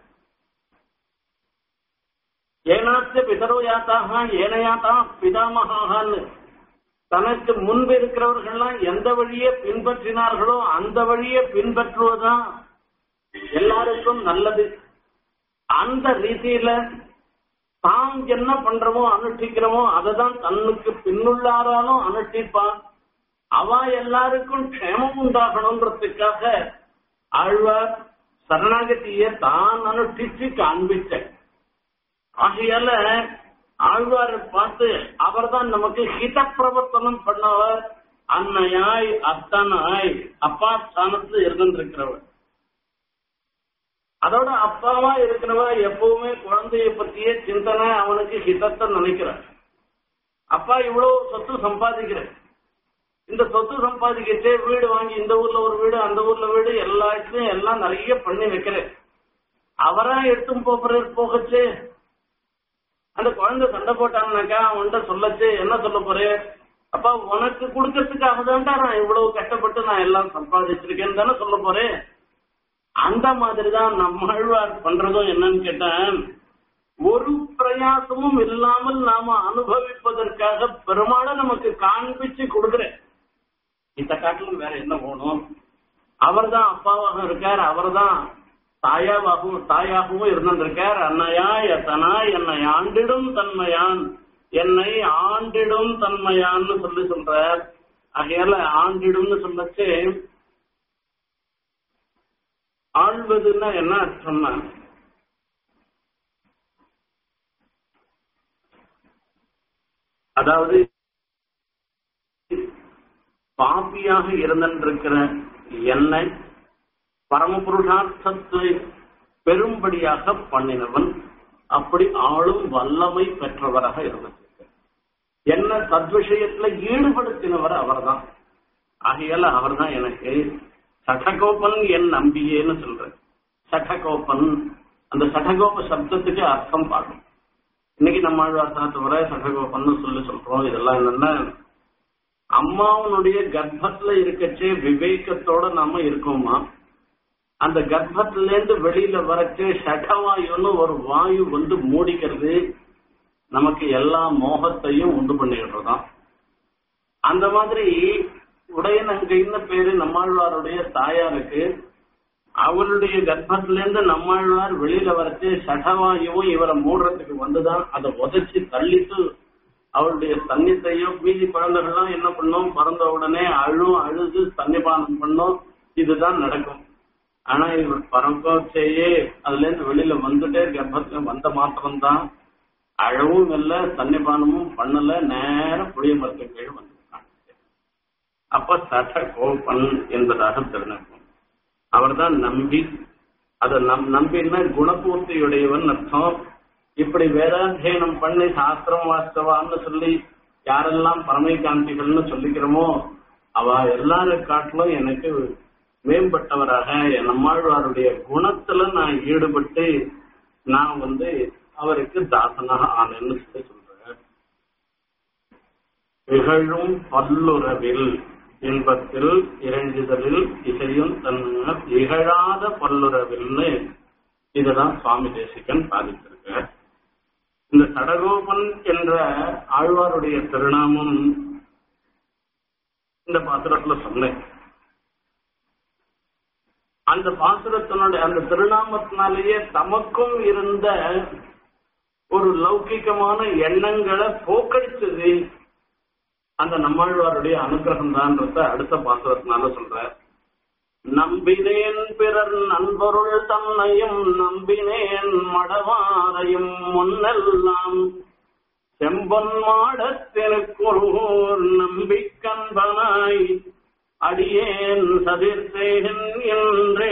Speaker 1: ஏனாச்ச பிதரோ யாத்தாக ஏனையாத்தா பிதாமகான்னு தனக்கு முன்பு இருக்கிறவர்கள்லாம் எந்த வழியை பின்பற்றினார்களோ அந்த வழியை பின்பற்றுவதுதான் எல்லாருக்கும் நல்லது அந்த ரீதியில தாம் என்ன பண்றோமோ அனுஷ்டிக்கிறோமோ அதை தான் தன்னுக்கு பின்னுள்ளாராலும் அனுஷ்டிப்பான் அவ எல்லாருக்கும் க்ஷேமம் உண்டாகணுன்றதுக்காக ஆழ்வார் சரணாகதியை தான் அனுஷ்டிச்சு காண்பிச்ச ஆகையால ஆழ்வாரை பார்த்து அவர்தான் நமக்கு ஹித பிரவர்த்தனம் பண்ணவர் அன்னையாய் அத்தனாய் அப்பா ஸ்தானத்துல இருந்திருக்கிறவர் அதோட அப்பாவா இருக்கிறவ எப்பவுமே குழந்தைய பத்தியே சிந்தனை அவனுக்கு ஹிதத்தை நினைக்கிறார் அப்பா இவ்வளவு சொத்து சம்பாதிக்கிற இந்த சொத்து சம்பாதிக்கச்சே வீடு வாங்கி இந்த ஊர்ல ஒரு வீடு அந்த ஊர்ல வீடு எல்லா இடத்துலயும் எல்லாம் நிறைய பண்ணி வைக்கிறேன் அவரா எடுத்தும் போற போகச்சே அந்த குழந்தை சண்டை போட்டாங்கனாக்கா அவன்கிட்ட சொல்லச்சு என்ன சொல்ல போறேன் அப்பா உனக்கு கொடுக்கறதுக்காக தான்டா நான் இவ்வளவு கஷ்டப்பட்டு நான் எல்லாம் சம்பாதிச்சிருக்கேன்னு தானே சொல்ல போறேன் அந்த மாதிரிதான் நம்மாழ்வார் பண்றதும் என்னன்னு கேட்டேன் ஒரு பிரயாசமும் இல்லாமல் நாம அனுபவிப்பதற்காக பெருமாளை நமக்கு காண்பிச்சு கொடுக்கிறேன் இந்த காட்டிலும் வேற என்ன போகணும் அவர்தான் அப்பாவாக இருக்கார் அவர்தான் தாயாவாகவும் தாயாகவும் இருந்திருக்கார் அன்னையாய் அத்தனாய் என்னை ஆண்டிடும் தன்மையான் என்னை ஆண்டிடும் தன்மையான்னு சொல்லி சொல்றார் ஆகையால ஆண்டிடும்னு சொல்லச்சு ஆள்வதுன்னா என்ன அர்த்தம்னா அதாவது பாப்பியாக இருந்திருக்கிற என்னை பரமபுருஷார்த்தத்தை பெரும்படியாக பண்ணினவன் அப்படி ஆளும் வல்லமை பெற்றவராக இருந்திருக்க என்ன சத்விஷயத்துல ஈடுபடுத்தினவர் அவர்தான் ஆகையால அவர்தான் எனக்கு சடகோபன் என் நம்பியேன்னு சொல்றேன் சடகோபன் அந்த சடகோப சப்தத்துக்கு அர்த்தம் பார்க்கணும் இன்னைக்கு நம்ம ஆழ்வாசனத்தை வர சடகோபன் சொல்லி சொல்றோம் இதெல்லாம் என்னன்னா அம்மாவனுடைய கர்ப்பத்துல இருக்கச்சே விவேகத்தோட நாம இருக்கோமா அந்த கர்ப்பத்துல இருந்து வெளியில வரச்சு ஷடவாயுன்னு ஒரு வாயு வந்து மூடிக்கிறது நமக்கு எல்லா மோகத்தையும் உண்டு பண்ணிடுறதாம் அந்த மாதிரி உடையநங்கைன்னு பேரு நம்மாழ்வாருடைய தாயாருக்கு அவளுடைய கர்ப்பத்திலேருந்து நம்மாழ்வார் வெளியில வரச்சு சடவாயுவும் இவரை மூடுறதுக்கு வந்துதான் அதை உதச்சி தள்ளிட்டு அவளுடைய தண்ணித்தையும் மீதி குழந்தைகள்லாம் என்ன பண்ணும் பிறந்த உடனே அழும் அழுது தண்ணிபானம் பண்ணும் இதுதான் நடக்கும் ஆனா இவர் பரம்பச்சையே அதுல இருந்து வெளியில வந்துட்டே கர்ப்பத்துல வந்த மாத்திரம் தான் அழவும் இல்ல தண்ணிபானமும் பண்ணல நேரம் புளிய மரத்து கீழ் வந்திருக்காங்க அப்ப சட கோபன் என்பதாக தெரிஞ்சிருக்கும் அவர்தான் நம்பி அதை நம் நம்பின்னா குணபூர்த்தியுடையவன் அர்த்தம் இப்படி வேதாத்தியனம் பண்ணி சாஸ்திரம் வாஸ்தவான்னு சொல்லி யாரெல்லாம் பரமைகாந்திகள்னு சொல்லிக்கிறோமோ அவ எல்லாரும் காட்டிலும் எனக்கு மேம்பட்டவராக நம்மாழ்வாருடைய குணத்துல நான் ஈடுபட்டு நான் வந்து அவருக்கு தாசனாக ஆனேன்னு சொல்லி சொல்றேன் திகழும் பல்லுறவில் இன்பத்தில் இறைஞ்சுதலில் இசையும் தன்னர் இகழாத பல்லுறவில்னு இதுதான் சுவாமி தேசிகன் பாதித்திருக்க இந்த சடகோபன் என்ற ஆழ்வாருடைய திருநாமம் இந்த பாசுரத்துல சொன்னேன் அந்த பாசுரத்தினுடைய அந்த திருநாமத்தினாலேயே தமக்கும் இருந்த ஒரு லௌகிகமான எண்ணங்களை போக்கடிச்சது அந்த நம்மாழ்வாருடைய அனுகிரகம் தான்றத அடுத்த பாசுரத்தினால சொல்ற நம்பினேன் பிறர் நண்பருள் தன்னையும் நம்பினேன் மடவாரையும் முன்னெல்லாம் செம்பொன் மாடத்திற்குருகூர் நம்பிக்கன்பனாய் அடியேன் சதிர்த்தேன் என்றே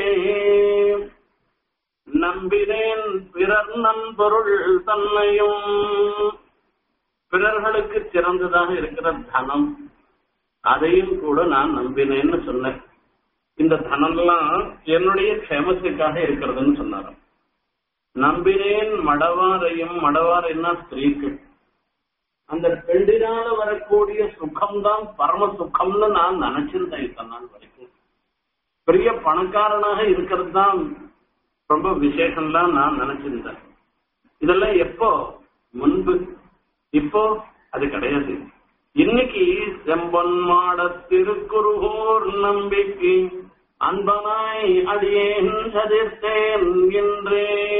Speaker 1: நம்பினேன் பிறர் நண்பருள் தன்னையும் பிறர்களுக்கு சிறந்ததாக இருக்கிற தனம் அதையும் கூட நான் நம்பினேன்னு சொன்னேன் இந்த தனம்லாம் என்னுடைய க்ஷேமத்துக்காக இருக்கிறதுன்னு சொன்னாராம் நம்பினேன் மடவாரையும் மடவாரைன்னா ஸ்திரீக்கு அந்த பெண்டினால வரக்கூடிய சுகம்தான் பரம சுகம்னு நான் நினைச்சிருந்தேன் இத்தனை நாள் வரைக்கும் பெரிய பணக்காரனாக இருக்கிறது தான் ரொம்ப விசேஷம்லாம் நான் நினைச்சிருந்தேன் இதெல்லாம் எப்போ முன்பு இப்போ அது கிடையாது இன்னைக்கு செம்பன் மாட திருக்குறுகூர் நம்பிக்கை அன்பனாய் அடியேன் சதிர்த்தேன் என்றே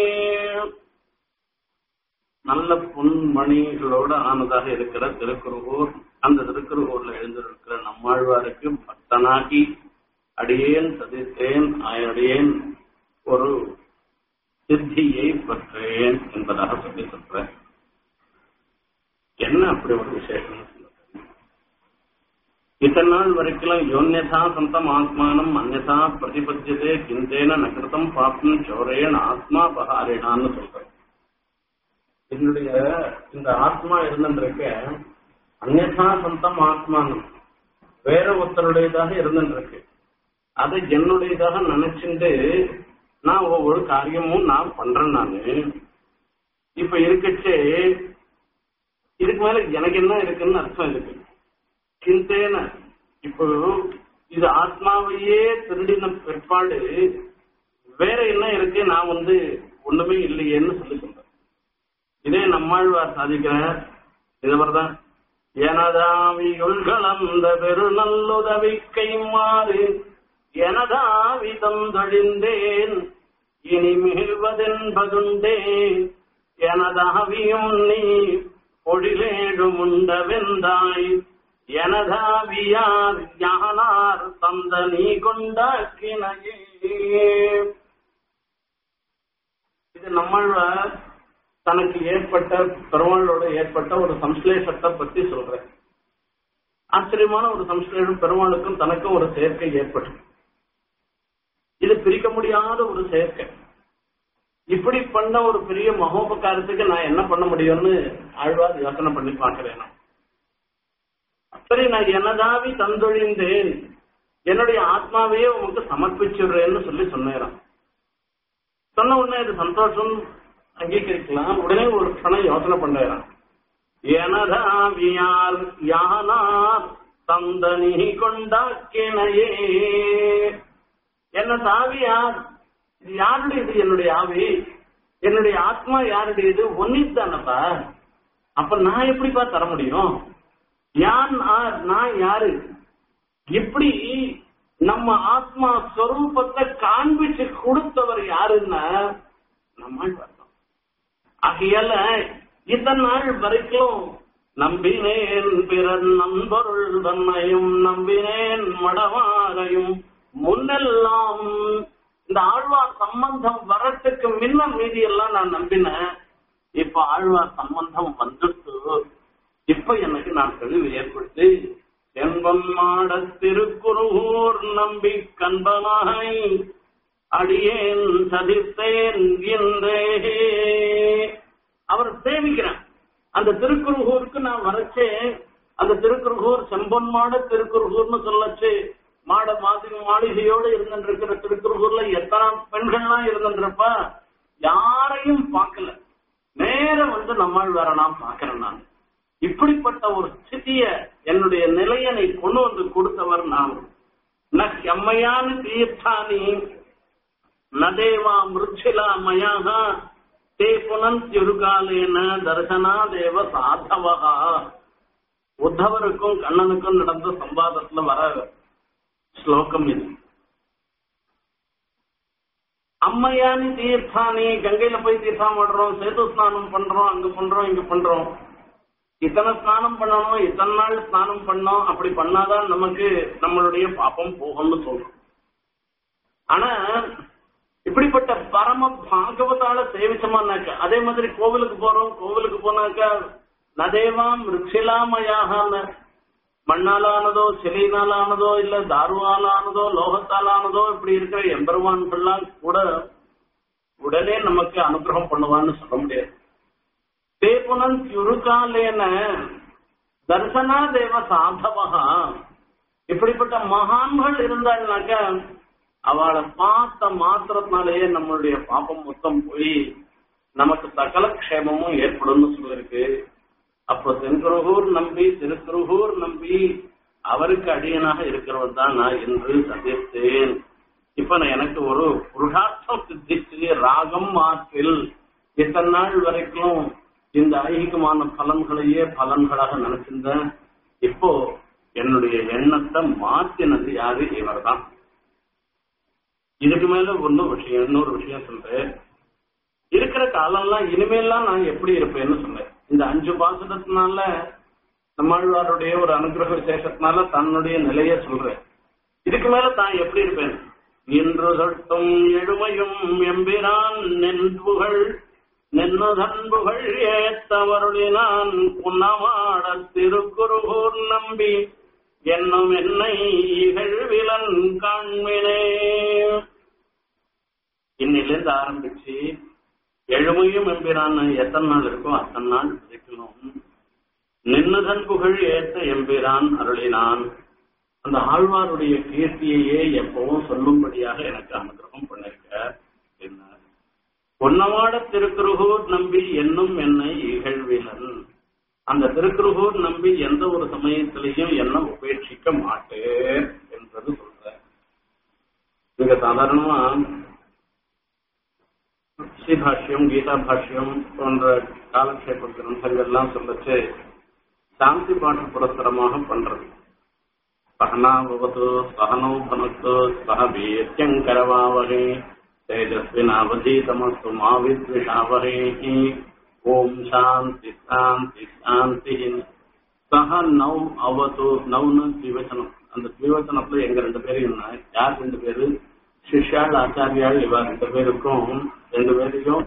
Speaker 1: நல்ல பொன்மணிகளோட ஆனதாக இருக்கிற திருக்குறுகூர் அந்த திருக்குறுகூர்ல எழுந்திருக்கிற நம்மாழ்வாருக்கு பக்தனாகி அடியேன் சதித்தேன் அடியேன் ஒரு சித்தியை பெற்றேன் என்பதாக சொல்லி சொல்றேன் என்ன அப்படி ஒரு விசேஷம் இத்தனை நாள் வரைக்கும் யோன்யதா சந்தம் ஆத்மானம் அந்நதா பிரதிபத்தியதே கிந்தேன நகிருதம் பாப்தம் சௌரேன் ஆத்மா பகாரினான்னு சொல்றேன் என்னுடைய இந்த ஆத்மா இருந்துருக்க அந்நதா சந்தம் ஆத்மானம் வேற ஒருத்தருடையதாக இருந்துருக்கு அதை என்னுடையதாக நினைச்சுட்டு நான் ஒவ்வொரு காரியமும் நான் பண்றேன் நானு இப்ப இருக்கச்சே இதுக்கு மேல எனக்கு என்ன இருக்குன்னு அர்த்தம் இருக்கு சிந்தேன இப்போ இது ஆத்மாவையே திருடின பிற்பாடு வேற என்ன இருக்கு நான் வந்து ஒண்ணுமே இல்லையேன்னு சொல்லி சொல்றேன் இதே நம்மாழ்வார் சாதிக்கிற இதுவரைதான் எனதாவியுள் கலந்த பெரு நல்லுதவிக்கை மாறு எனதாவி தந்தொழிந்தேன் இனி மிகுவதென்பதுண்டே எனதாவியும் நீ பொழிலேழும் உண்டவெந்தாய் எனதாவியார் ஞானார் தந்த நீ கொண்டாக்கினையே இது நம்மாழ்வார் தனக்கு ஏற்பட்ட பெருமாளோட ஏற்பட்ட ஒரு சம்ஸ்லேஷத்தை பத்தி சொல்றேன் ஆச்சரியமான ஒரு சம்ஸ்லேஷம் பெருமாளுக்கும் தனக்கும் ஒரு சேர்க்கை ஏற்படும் இது பிரிக்க முடியாத ஒரு சேர்க்கை இப்படி பண்ண ஒரு பெரிய மகோபகாரத்துக்கு நான் என்ன பண்ண முடியும்னு ஆழ்வார் யோசனை பண்ணி பார்க்கிறேன் நான். சரி நான் என்னதாவி தந்தொழிந்தேன் என்னுடைய ஆத்மாவையே உமக்கு சமர்ப்பிச்சுடுறேன்னு சொல்லி சொன்னேன் சொன்ன உடனே இது சந்தோஷம் அங்கீகரிக்கலாம் உடனே ஒரு க்ஷணம் யோசனை பண்றேன் எனதாவியார் யானார் தந்த நீ கொண்டாக்கினையே என்ன தாவியார் இது யாருடையது என்னுடைய ஆவி என்னுடைய ஆத்மா யாருடையது ஒன்னித்தானப்பா அப்ப நான் எப்படிப்பா தர முடியும் யான் ஆர் நான் யாரு இப்படி நம்ம ஆத்மா ஸ்வரூபத்தை காண்பிச்சு கொடுத்தவர் யாருன்னா நம்ம ஆழ்வார் தான். ஆகையால இத்தனை நாள் வரைக்கும் நம்பினேன் பிறர் நண்பருள் தன்னையும் நம்பினேன் மடவாரையும் முன்னெல்லாம் இந்த ஆழ்வார் சம்பந்தம் வரத்துக்கு முன்ன மீதி எல்லாம் நான் நம்பினேன் இப்ப ஆழ்வார் சம்பந்தம் வந்துட்டு இப்ப எனக்கு நான் தெளிவு ஏற்படுத்தி என்பன் மாட திருக்குறுகூர் நம்பி கண்பனாய் அடியேன் சதித்தேன் என்றே அவர் சேவிக்கிறேன் அந்த திருக்குறுகூருக்கு நான் வரச்சே அந்த திருக்குறுகூர் செம்பொன் மாட திருக்குறுகூர்னு சொல்லச்சு மாட மாதிரி மாளிகையோடு இருந்துருக்கிற திருக்குறுகூர்ல எத்தனை பெண்கள்லாம் இருந்துருப்பா யாரையும் பார்க்கல நேரம் வந்து நம்மால் வேற நான் பாக்குறேன் நான் இப்படிப்பட்ட ஒரு ஸ்திதிய என்னுடைய நிலையை நீ கொண்டு வந்து கொடுத்தவர் நாம் ந செம்மையான தீர்த்தானி நதேவா மிருச்சிலா மயாக தே புனந்தியுருகாலேன தர்சனா தேவ சாதவகா உத்தவருக்கும் கண்ணனுக்கும் நடந்த சம்பாதத்துல வர ஸ்லோகம் இது அம்மையானி தீர்த்தானி கங்கையில போய் தீர்த்தம் ஆடுறோம் சேது ஸ்நானம் பண்றோம் அங்க பண்றோம் இங்க பண்றோம் இத்தனை ஸ்நானம் பண்ணணும் இத்தனை நாள் ஸ்நானம் பண்ணோம் அப்படி பண்ணாதான் நமக்கு நம்மளுடைய பாப்பம் போகும்னு சொல்றோம் ஆனா இப்படிப்பட்ட பரம பாகவதால சேவிச்சோமானாக்க அதே மாதிரி கோவிலுக்கு போறோம் கோவிலுக்கு போனாக்கா நதேவாம் ரிச்சிலாமயாக மண்ணாலானதோ சிலையினாலானதோ இல்ல தாருவாலானதோ லோகத்தாலானதோ இப்படி இருக்கிற எம்பெருமான்கள்லாம் கூட உடனே நமக்கு அனுகிரகம் பண்ணுவான்னு சொல்ல முடியாது தேபுனன் யுருகாலேன தர்சனா தேவ சாதவகா இப்படிப்பட்ட மகான்கள் இருந்தாள்னாக்க அவளை பார்த்த மாத்திரத்தினாலேயே நம்மளுடைய பாப்பம் மொத்தம் போய் நமக்கு சகல க்ஷேமமும் ஏற்படும்னு சொல்லிருக்கு அப்போ தென்குருகூர் நம்பி திருக்குருகூர் நம்பி அவருக்கு அடியனாக இருக்கிறவர் தான் நான் என்று சந்தித்தேன் இப்ப நான் எனக்கு ஒரு புருஷார்த்தம் சித்திச்சு ராகம் மாற்றில் இத்தனை நாள் வரைக்கும் இந்த ஐகிகமான பலன்களையே பலன்களாக நினைச்சிருந்தேன் இப்போ என்னுடைய எண்ணத்தை மாத்தினது யாரு இவர் தான் இதுக்கு மேல ஒன்னும் விஷயம் இன்னொரு விஷயம் சொல்றேன் இருக்கிற காலம்லாம் இனிமேல்லாம் நான் எப்படி இருப்பேன்னு சொன்னேன் இந்த அஞ்சு பாசனத்தினால நம்மாழ்வாருடைய ஒரு அனுகிரக விசேஷத்தினால தன்னுடைய நிலைய சொல்றேன் இதுக்கு மேல தான் எப்படி இருப்பேன் இன்று சொட்டும் எழுமையும் எம்பிரான் நென்புகள் நென்னுதன்புகள் ஏத்தவருளினான் புன்னமாட திருக்குருகூர் நம்பி என்னும் என்னை இகழ்விலன் காண்மினே இன்னிலிருந்து ஆரம்பிச்சு எழுமையும் எம்பிரான் எத்தனை நாள் இருக்கோ அத்தனை நாள் வரைக்கும் நின்னுதன் புகழ் ஏத்த எம்பிரான் அருளினான் அந்த ஆழ்வாருடைய கீர்த்தியையே எப்பவும் சொல்லும்படியாக எனக்கு அனுகிரகம் பண்ணிருக்க அப்படின்னார் பொன்னவாட திருக்குருகூர் நம்பி என்னும் என்னை இகழ்விலன் அந்த திருக்குருகூர் நம்பி எந்த ஒரு சமயத்திலையும் என்ன உபேட்சிக்க மாட்டேன் என்றது சொல்ற மிக சாதாரணமா ஸ்ரீபாஷ்யம் கீதா பாஷ்யம் போன்ற காலக்ஷேப கிரந்தங்கள்லாம் சொல்லச்சு சாந்தி பாட்டு புரஸ்தரமாக பண்றது சகனாவது சகனோ பனத்து சக வீரியங்கரவாவகே தேஜஸ்வினாவதீதமஸ்து மா வித்விஷாவகே ஓம் சாந்தி சாந்தி சாந்தி சக நவ் அவது நவ்னு திவச்சனம் அந்த திவச்சனத்துல எங்க ரெண்டு பேரும் யார் ரெண்டு பேரு சிஷ்யாள் ஆச்சாரியாள் இவ ரெண்டு பேருக்கும் ரெண்டு பேரையும்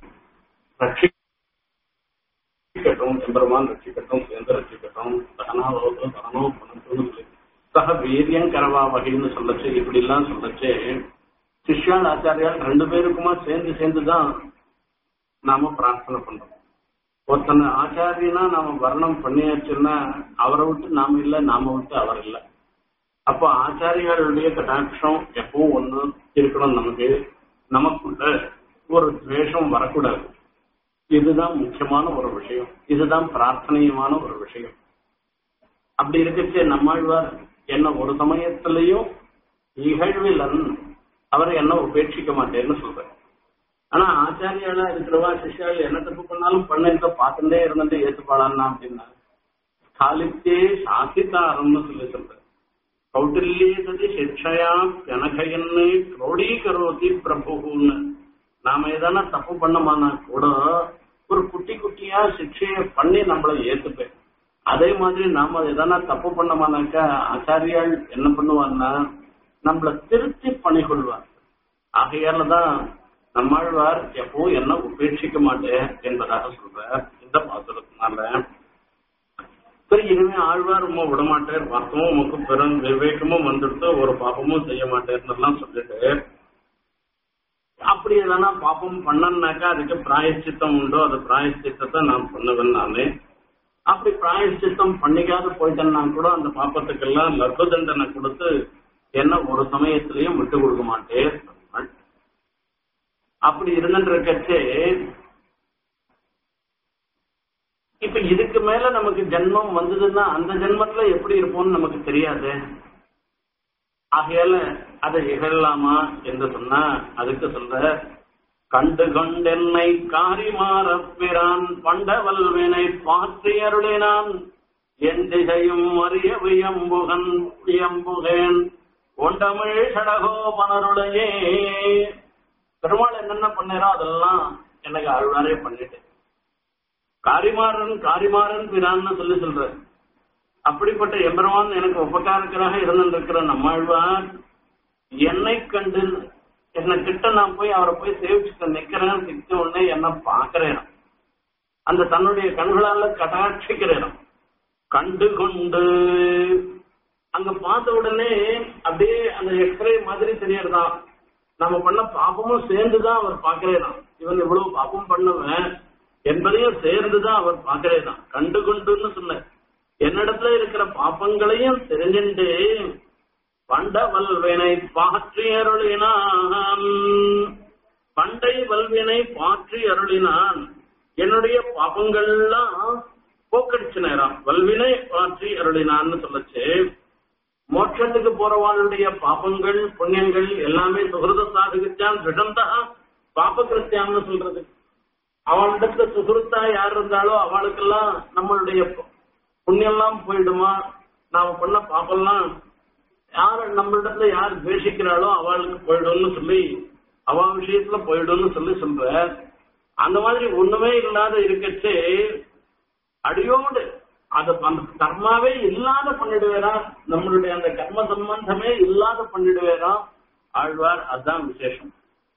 Speaker 1: ரட்சிக்கட்டும் எம்பெருமான் ரட்சிக்கட்டும் சேர்ந்து ரட்சிக்கட்டும் சகனாவது சகனோ பணத்துன்னு சொல்லி சக வீரியம் கரவா வகைன்னு சொல்லச்சு இப்படி எல்லாம் சொல்லச்சு சிஷ்யாள் ஆச்சாரியால் ரெண்டு பேருக்குமா சேர்ந்து சேர்ந்து தான் நாம பிரார்த்தனை பண்றோம் ஒருத்தனை ஆச்சாரியனா நாம வர்ணம் பண்ணியாச்சுன்னா அவரை விட்டு நாம இல்ல நாம விட்டு அவர் இல்ல அப்போ ஆச்சாரியாளுடைய கட்டாட்சம் எப்பவும் ஒண்ணு இருக்கணும் நமக்கு நமக்குள்ள ஒரு துவேஷம் வரக்கூடாது இதுதான் முக்கியமான ஒரு விஷயம் இதுதான் பிரார்த்தனையமான ஒரு விஷயம் அப்படி இருக்கச்சே நம்மாழ்வார் என்ன ஒரு சமயத்திலையும் இகழ்விலன் அவர் என்ன உபேட்சிக்க மாட்டேன்னு சொல்றாரு ஆனா ஆச்சாரியாளா இருக்கிறவா சிஷ்யாள் என்ன தப்பு பண்ணாலும் பண்ணிருக்க பார்த்துட்டே இருந்துட்டு ஏத்துப்பாளான்னா அப்படின்னா காலித்தே சாசித்தாரம்னு சொல்லி சொல்ற கௌட்டில்யே சதி சிக்ஷயா கனகையன்னு கிரோடீகரோதி பிரபுன்னு நாம எதனா தப்பு பண்ணமானா கூட ஒரு குட்டி குட்டியா சிக்ஷைய பண்ணி நம்மள ஏத்துப்பேன் அதே மாதிரி நாம எதனா தப்பு பண்ணமானாக்கா ஆச்சாரியால் என்ன பண்ணுவான்னா நம்மள திருத்தி பணிகொள்வார் ஆகையால தான் நம்மாழ்வார் எப்பவும் என்ன உபேட்சிக்க மாட்டேன் என்பதாக சொல்றார் இந்த பாசுரத்தினால சரி இனிமே ஆழ்வார் உமா விடமாட்டேன் வாஸ்தவம் உமக்கு பெரும் விவேகமும் வந்துடுத்து ஒரு பாப்பமும் செய்ய மாட்டேன்னு சொல்லிட்டு அப்படி எதனா பாப்பம் பண்ணனாக்கா அதுக்கு பிராயச்சித்தம் உண்டோ அது பிராயச்சித்தத்தை நான் பண்ணுவேன் நானு அப்படி பிராயச்சித்தம் பண்ணிக்காத போயிட்டேன்னா கூட அந்த பாப்பத்துக்கெல்லாம் லகு தண்டனை கொடுத்து என்ன ஒரு சமயத்திலையும் விட்டு கொடுக்க மாட்டேன் அப்படி இருந்துட்டு இருக்கச்சே இப்ப இதுக்கு மேல நமக்கு ஜென்மம் வந்ததுன்னா அந்த ஜென்மத்துல எப்படி இருப்போம்னு நமக்கு தெரியாது ஆகையால அதை இகழலாமா என்று சொன்னா அதுக்கு சொல்ற கண்டு கொண்டென்னை காரிமாறப்பிரான் பண்டவல் வினை பாற்றி அருளினான் என் திசையும் அறிய வியம்புகன் வியம்புகேன் ஒண்டமிழ் சடகோபனருடையே பெருமாள் என்னென்ன பண்ணாரோ அதெல்லாம் எனக்கு அருளாரே பண்ணிட்டு காரிமாறன் காரிமாறன் பிரான்னு சொல்லி சொல்ற அப்படிப்பட்ட எம்பெருமான் எனக்கு உபகாரக்கராக இருந்திருக்கிற நம்மாழ்வார் என்னை கண்டு என்ன கிட்ட நான் போய் அவரை போய் சேவிச்சுட்டு நிக்கிறேன் சிக்க உடனே என்ன பாக்குறேன் அந்த தன்னுடைய கண்களால கடாட்சிக்கிறேன் கண்டு கொண்டு அங்க பார்த்த உடனே அப்படியே அந்த எக்ஸ்ரே மாதிரி தெரியறதான் நம்ம பண்ண பாப்பமும் சேர்ந்துதான் அவர் பாக்குறேனா இவன் இவ்வளவு பாப்பம் பண்ணவன் என்பதையும் சேர்ந்துதான் அவர் பாக்குறேதான் கண்டு கொண்டுன்னு சொன்ன என்னிடத்துல இருக்கிற பாப்பங்களையும் தெரிஞ்சுட்டு பண்ட வல்வினை பாற்றி அருளினான் பண்டை வல்வினை பாற்றி அருளினான் என்னுடைய பாப்பங்கள்லாம் போக்கடிச்சு நேரம் வல்வினை பாற்றி அருளினான்னு சொல்லச்சு மோட்சத்துக்கு போறவாளுடைய பாப்பங்கள் புண்ணியங்கள் எல்லாமே சுகிருத சாதகிச்சான் திடந்தா பாப கிருத்தியான்னு சொல்றது அவளிடத்துல சுகிருத்தா யார் இருந்தாலோ அவளுக்கெல்லாம் நம்மளுடைய புண்ணியம்லாம் போயிடுமா நாம பண்ண பாப்பெல்லாம் யார் நம்மளிடத்துல யார் துவேஷிக்கிறாளோ அவளுக்கு போயிடும்னு சொல்லி அவ விஷயத்துல போயிடும்னு சொல்லி சொல்ற அந்த மாதிரி ஒண்ணுமே இல்லாத இருக்கச்சு அடியோடு அது அந்த கர்மாவே இல்லாத பண்ணிடுவேரா நம்மளுடைய அந்த கர்ம சம்பந்தமே இல்லாத பண்ணிடுவேரா ஆழ்வார் அதுதான் விசேஷம்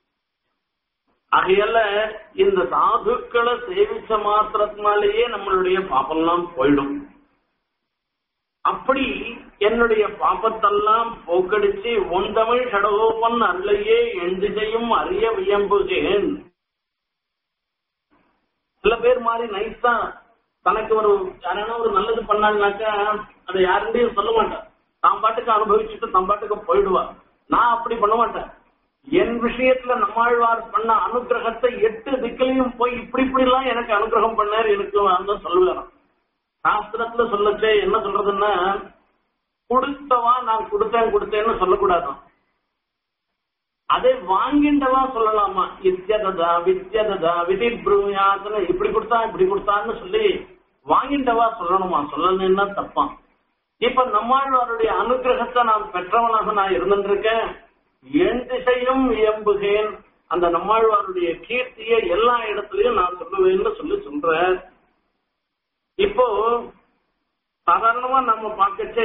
Speaker 1: ஆகையால இந்த சாதுக்களை சேவிச்ச மாத்திரத்தினாலேயே நம்மளுடைய பாப்பெல்லாம் போயிடும் அப்படி என்னுடைய பாப்பத்தெல்லாம் போக்கடிச்சு உன் தமிழ் சடகோபன் அல்லையே எந்திசையும் அறிய வியம்புகேன் சில பேர் மாதிரி நைஸா தனக்கு ஒரு யாரான ஒரு நல்லது பண்ணாங்கனாக்கா அதை யாருடையும் சொல்ல மாட்டேன் தான் பாட்டுக்கு அனுபவிச்சுட்டு தம் பாட்டுக்கு போயிடுவா நான் அப்படி பண்ண மாட்டேன் என் விஷயத்துல நம்மாழ்வார் பண்ண அனுகிரகத்தை எட்டு திக்கிலையும் போய் இப்படி இப்படி எல்லாம் எனக்கு அனுகிரகம் பண்ணார் எனக்கு அந்த சொல்லுவேன் சாஸ்திரத்துல சொல்லச்சே என்ன சொல்றதுன்னா கொடுத்தவா நான் கொடுத்தேன் கொடுத்தேன்னு சொல்லக்கூடாதான் அதே வாங்கிண்டவா சொல்லலாமா இத்தியதா வித்யதா விதி ப்ரூயாத்னு இப்படி கொடுத்தா இப்படி கொடுத்தான்னு சொல்லி வாங்கிண்டவா சொல்லணுமா சொல்லணும்னா தப்பான் இப்ப நம்மாழ்வாருடைய அனுகிரகத்தை நான் பெற்றவனாக நான் இருந்துருக்கேன் என் திசையும் இயம்புகேன் அந்த நம்மாழ்வாருடைய கீர்த்தியை எல்லா இடத்துலயும் நான் சொல்லுவேன்னு சொல்லி சொல்றேன் இப்போ சாதாரணமா நம்ம பார்க்கச்சே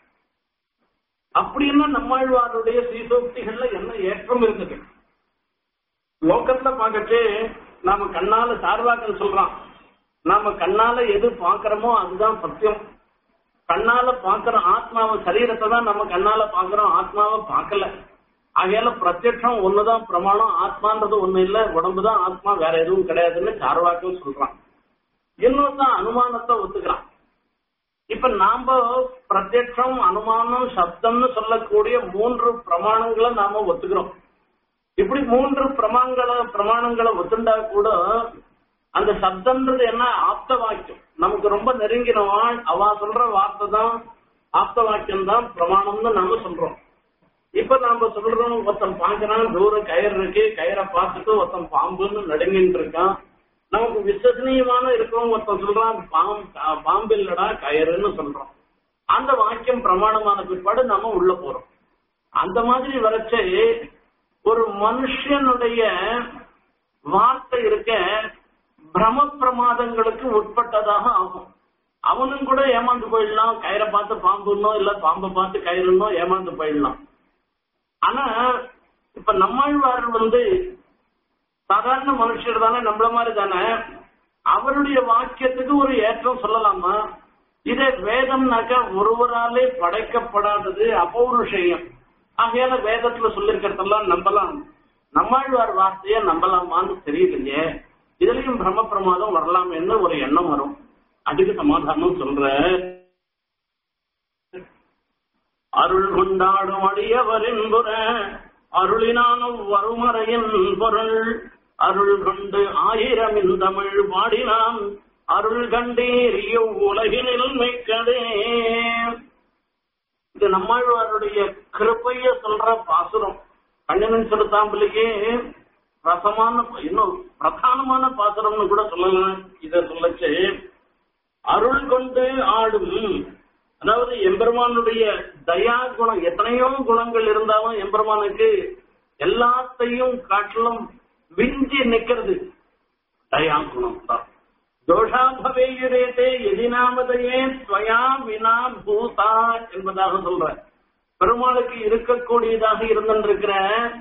Speaker 1: அப்படின்னா நம்மாழ்வாருடைய சீசோக்திகள்ல என்ன ஏற்றம் இருக்குது லோக்கத்துல பார்க்கச்சே நாம கண்ணால சார்வாக்கன் சொல்றான் நாம கண்ணால எது பாக்குறோமோ அதுதான் சத்தியம் கண்ணால பாக்குற ஆத்மாவை சரீரத்தை தான் நம்ம கண்ணால பாக்குறோம் ஆத்மாவை பார்க்கல ஆகையால பிரத்யட்சம் ஒண்ணுதான் பிரமாணம் ஆத்மான்றது ஒண்ணு இல்ல உடம்புதான் ஆத்மா வேற எதுவும் கிடையாதுன்னு சார்வாக்கம் சொல்றான் இன்னொருத்தான் அனுமானத்தை ஒத்துக்கிறான் இப்ப நாம பிரத்யட்சம் அனுமானம் சப்தம்னு சொல்லக்கூடிய மூன்று பிரமாணங்களை நாம ஒத்துக்கிறோம் இப்படி மூன்று பிரமாணங்களை பிரமாணங்களை ஒத்துண்டா கூட அந்த சப்தம்ன்றது என்ன ஆப்த வாக்கியம் நமக்கு ரொம்ப நெருங்கினவாள் அவ சொல்ற வார்த்தை தான் ஆப்த வாக்கியம் தான் பிரமாணம்னு நாம சொல்றோம் இப்ப நாம சொல்றோம் ஒருத்தன் பாக்குறான் தூரம் கயிறு இருக்கு கயிறை பார்த்துட்டு ஒருத்தன் பாம்புன்னு நடுங்கின்னு இருக்கான் நமக்கு விசசனீயமான இருக்கிறவங்க ஒருத்தன் சொல்றான் பாம் பாம்பு இல்லடா கயிறுன்னு சொல்றோம் அந்த வாக்கியம் பிரமாணமான பிற்பாடு நாம உள்ள போறோம் அந்த மாதிரி வரைச்சே ஒரு மனுஷனுடைய வார்த்தை இருக்க பிரம பிரமாதங்களுக்கு உட்பட்டதாக ஆகும் அவனும் கூட ஏமாந்து போயிடலாம் கயிறை பார்த்து பாம்புன்னோ இல்ல பாம்பை பார்த்து கயிறுன்னோ ஏமாந்து போயிடலாம் ஆனா இப்ப நம்மாழ்வார் வந்து சாதாரண மனுஷர் தானே நம்மள மாதிரி தானே அவருடைய வாக்கியத்துக்கு ஒரு ஏற்றம் சொல்லலாமா இதே வேதம்னாக்க ஒருவராலே படைக்கப்படாதது அபௌருஷயம் ஆகையால வேதத்துல சொல்லிருக்கிறதெல்லாம் நம்பலாம் நம்மாழ்வார் வார்த்தைய நம்பலாமான்னு தெரியலையே இதுலயும் பிரம்ம பிரமாதம் வரலாமேன்னு ஒரு எண்ணம் வரும் அதுக்கு சமாதானம் சொல்ற அருள் கொண்டாடும் அடியவரின் புற அருளினானும் வருமறையின் பொருள் அருள் கொண்டு ஆயிரம் தமிழ் பாடினான் அருள் கண்டீர் உலகினில் மிக்கதே இது நம்மாழ்வாருடைய கிருப்பைய சொல்ற பாசுரம் கண்ணனின் சிறுத்தாம்பிலேயே ரசமான இன்னும் பிரதானமான பாசுரம்னு கூட சொல்லலாம் இத சொல்லச்சு அருள் கொண்டு ஆடும் அதாவது எம்பெருமானுடைய தயா குணம் எத்தனையோ குணங்கள் இருந்தாலும் எம்பெருமானுக்கு எல்லாத்தையும் காட்டிலும் விஞ்சி நிக்கிறது தயா குணம் தான் தோஷா பவேயுரேதே எதினாமதையே ஸ்வயா வினா பூதா என்பதாக சொல்ற பெருமாளுக்கு இருக்கக்கூடியதாக இருந்திருக்கிற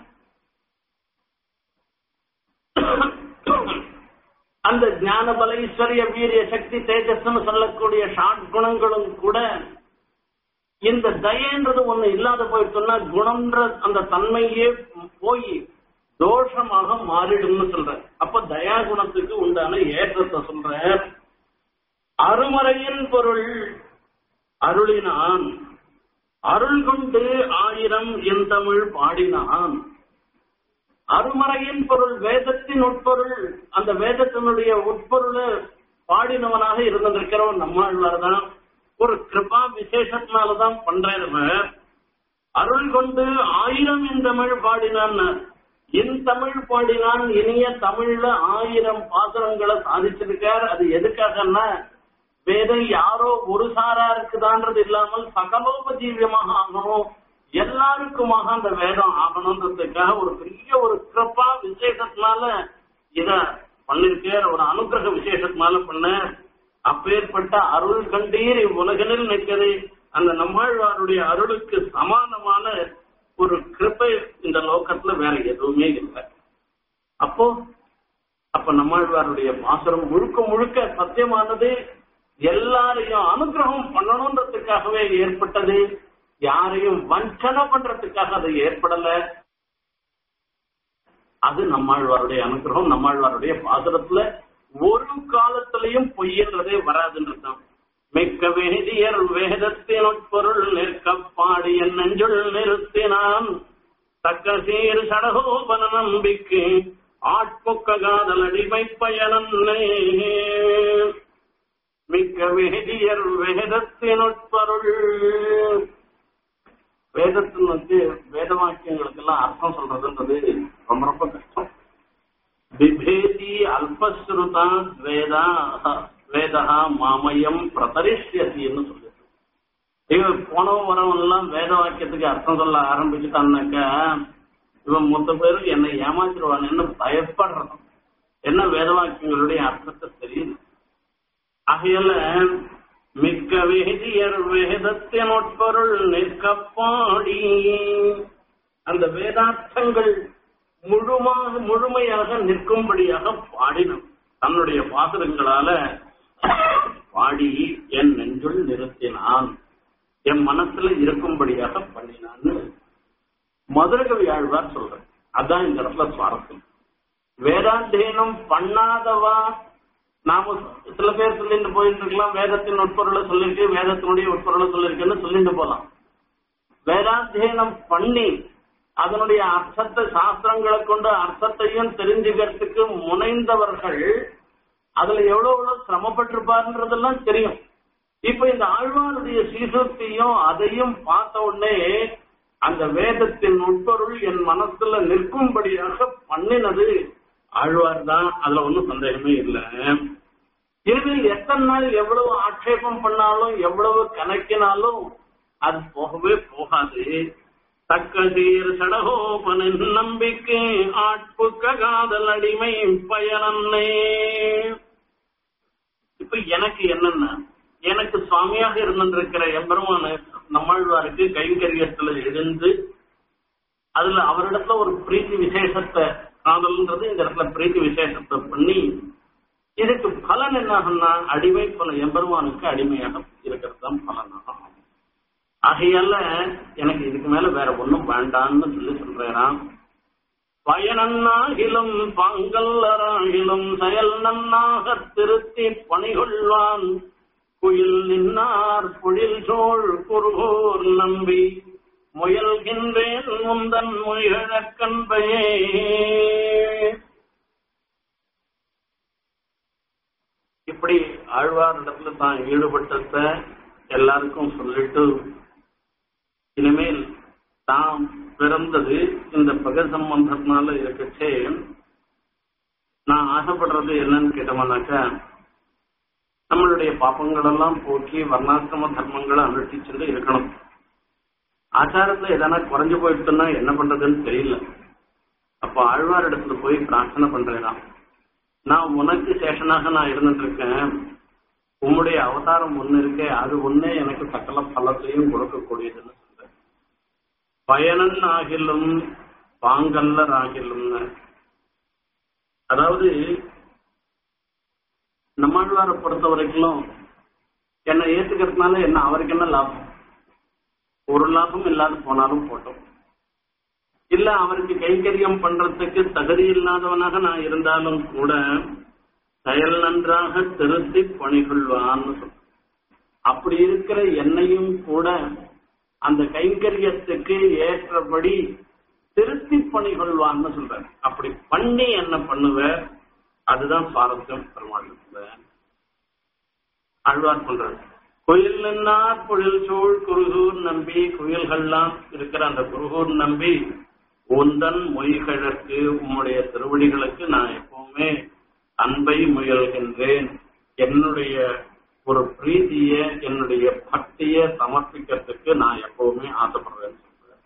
Speaker 1: அந்த ஞான பல ஐஸ்வர்ய வீரிய சக்தி தேஜஸ்ன்னு சொல்லக்கூடிய ஷாட் குணங்களும் கூட இந்த தயன்றது ஒண்ணு இல்லாத போயிட்டோம்னா குணம்ன்ற அந்த தன்மையே போய் தோஷமாக மாறிடும்னு சொல்ற அப்ப தயா குணத்துக்கு உண்டான ஏற்றத்தை சொல்ற அருமறையின் பொருள் அருளினான் அருள் கொண்டு ஆயிரம் என் தமிழ் பாடினான் அருமறையின் பொருள் வேதத்தின் உட்பொருள் அந்த வேதத்தினுடைய உட்பொருள் பாடினவனாக இருந்திருக்கிறவன் நம்மாழ்வார் தான் ஒரு கிருபா விசேஷத்தினாலதான் பண்றவர் அருள் கொண்டு ஆயிரம் என் தமிழ் பாடினான் என் தமிழ் பாடினான் இனிய தமிழ்ல ஆயிரம் பாசுரங்களை சாதிச்சிருக்கார் அது எதுக்காகன்னா வேதம் யாரோ ஒரு சாரா இருக்குதான்றது இல்லாமல் சகலோபஜீவியமாக ஆகணும் எல்லாருக்குமாக அந்த வேதம் ஆகணுன்றதுக்காக ஒரு பெரிய ஒரு சிறப்பா விசேஷத்தினால இத பண்ணிருக்கார் ஒரு அனுகிரக விசேஷத்தினால பண்ண அப்பேற்பட்ட அருள் கண்டீர் உலகினில் நிற்கிறது அந்த நம்மாழ்வாருடைய அருளுக்கு சமானமான ஒரு கிருப்பை இந்த லோகத்துல வேற எதுவுமே இல்லை அப்போ அப்ப நம்மாழ்வாருடைய பாசுரம் முழுக்க முழுக்க சத்தியமானது எல்லாரையும் அனுகிரகம் பண்ணணுன்றதுக்காகவே ஏற்பட்டது யாரையும் வஞ்சனை பண்றதுக்காக அது ஏற்படல அது நம்மாழ்வாருடைய அனுகிரகம் நம்மாழ்வாருடைய பாசுரத்துல ஒரு காலத்திலையும் பொய்யன்றதே வராதுன்றதுதான் மிக்க வேதியர் வேதத்தின் உட்பொருள் நிற்க பாடிய நெஞ்சுள் நிறுத்தினான் தக்க சீர் சடகோபன நம்பிக்கை ஆட்புக்க காதல் அடிமை பயனன்னே மிக்க வேதியர் வேதத்தின் உட்பொருள் வேதத்தினுக்கு வேத வாக்கியங்களுக்கு எல்லாம் அர்த்தம் சொல்றதுன்றது ரொம்ப ரொம்ப கஷ்டம் பிபேதி அல்பஸ்ருதா வேதா வேதா மாமயம் பிரதரிஷ்யத்தின்னு சொல்லுது இவன் போனவன் வரவன் எல்லாம் வேத வாக்கியத்துக்கு அர்த்தம் சொல்ல ஆரம்பிச்சுட்டான்னாக்கா இவன் மொத்த பேருக்கு என்னை ஏமாத்திடுவான்னு பயப்படுறான் என்ன வேத வாக்கியங்களுடைய அர்த்தத்தை தெரியுது ஆகையால மிக்க வேதியர் வேதத்தின் உட்பொருள் நிற்கப்பாடி அந்த வேதார்த்தங்கள் முழுமாக முழுமையாக நிற்கும்படியாக பாடினோம் தன்னுடைய பாசுரங்களால பாடி என் நெஞ்சுள் நிறுத்தினான் என் மனசுல இருக்கும்படியாக பண்ணினான்னு மதுரகவி ஆழ்வார் சொல்றேன் அதான் இந்த இடத்துல சுவாரஸ்யம் வேதாந்தேனம் பண்ணாதவா நாம சில பேர் சொல்லிட்டு போயிட்டு இருக்கலாம் வேதத்தின் உட்பொருளை சொல்லிருக்கு வேதத்தினுடைய உட்பொருளை சொல்லிருக்குன்னு சொல்லிட்டு போலாம் வேதாத்தியனம் பண்ணி அதனுடைய அர்த்தத்தை சாஸ்திரங்களை கொண்டு அர்த்தத்தையும் தெரிஞ்சுக்கிறதுக்கு முனைந்தவர்கள் அதுல எவ்வளவு எவ்வளவு சிரமப்பட்டிருப்பாருன்றதெல்லாம் தெரியும் இப்ப இந்த ஆழ்வாருடைய சீசத்தையும் அதையும் பார்த்த உடனே அந்த வேதத்தின் உட்பொருள் என் மனசுல நிற்கும்படியாக பண்ணினது ஆழ்வார் தான் அதுல ஒன்றும் சந்தேகமே இல்லை இது எத்தனை நாள் எவ்வளவு ஆட்சேபம் பண்ணாலும் எவ்வளவு கணக்கினாலும் அது போகவே போகாது தக்கதீர் சடகோபனின் நம்பிக்கை ஆட்புக்க காதல் அடிமை பயனன்னே இப்ப எனக்கு என்னன்னா எனக்கு சுவாமியாக இருந்திருக்கிற எம்பெருமான நம்மாழ்வாருக்கு கைங்கரியத்துல இருந்து அதுல அவரிடத்துல ஒரு பிரீத்தி விசேஷத்தை காதல்ன்றது இந்த இடத்துல பிரீத்தி விசேஷத்தை பண்ணி இதுக்கு பலன் என்னாகன்னா அடிமை பல எம்பெருமானுக்கு அடிமையாக இருக்கிறது தான் பலனாகும் ஆகையால எனக்கு இதுக்கு மேல வேற ஒண்ணும் வேண்டாம்னு சொல்லி சொல்றேன் பயனன்னாகிலும் பங்கல்லராகிலும் செயல் நன்னாக திருத்தி பணிகொள்வான் குயில் நின்னார் பொழில் சோழ் குருகோர் நம்பி முயல்கின்றேன் முந்தன் முயழக்கன்பையே இப்படி ஆழ்வார் இடத்துல தான் ஈடுபட்டத எல்லாருக்கும் சொல்லிட்டு இனிமேல் தாம் பிறந்தது இந்த பகல் சம்பந்தத்தினால இருக்கச்சே நான் ஆசைப்படுறது என்னன்னு கேட்டோம்னாக்கா நம்மளுடைய பாப்பங்களெல்லாம் போக்கி வர்ணாசிரம தர்மங்களை அனுஷ்டிச்சுட்டு இருக்கணும் ஆச்சாரத்துல எதனா குறைஞ்சு போயிட்டுன்னா என்ன பண்றதுன்னு தெரியல அப்ப ஆழ்வார் இடத்துல போய் பிரார்த்தனை பண்றேன் நான் உனக்கு சேஷனாக நான் இருந்துட்டு இருக்கேன் உம்முடைய அவதாரம் ஒண்ணு இருக்கே அது ஒண்ணே எனக்கு சகல பலத்தையும் கொடுக்கக்கூடியதுன்னு சொல்றேன் பயனன் ஆகிலும் பாங்கல்லர் ஆகிலும்னு அதாவது நம்மாழ்வாரை பொறுத்த வரைக்கும் என்னை ஏத்துக்கிறதுனால என்ன அவருக்கு என்ன லாபம் ஒரு லாபம் இல்லாத போனாலும் போட்டோம் இல்ல அவருக்கு கைங்கரியம் பண்றதுக்கு தகுதி இல்லாதவனாக நான் இருந்தாலும் கூட செயல் நன்றாக திருத்தி பணிகொள்வான்னு சொல்ற அப்படி இருக்கிற என்னையும் கூட அந்த கைங்கரியத்துக்கு ஏற்றபடி திருத்தி பணிகொள்வான்னு சொல்ற அப்படி பண்ணி என்ன பண்ணுவ அதுதான் சுவாரஸ்யம் பெருமாள் ஆழ்வார் பண்றாரு குயில் நின்னார் பொழில் சூழ் குருகூர் நம்பி குயில்கள்லாம் இருக்கிற அந்த குருகூர் நம்பி உந்தன் மொய்களுக்கு உம்முடைய திருவடிகளுக்கு நான் எப்பவுமே அன்பை முயல்கின்றேன் என்னுடைய ஒரு பிரீதிய என்னுடைய பக்திய சமர்ப்பிக்கிறதுக்கு நான் எப்பவுமே ஆசைப்படுறேன் சொல்றேன்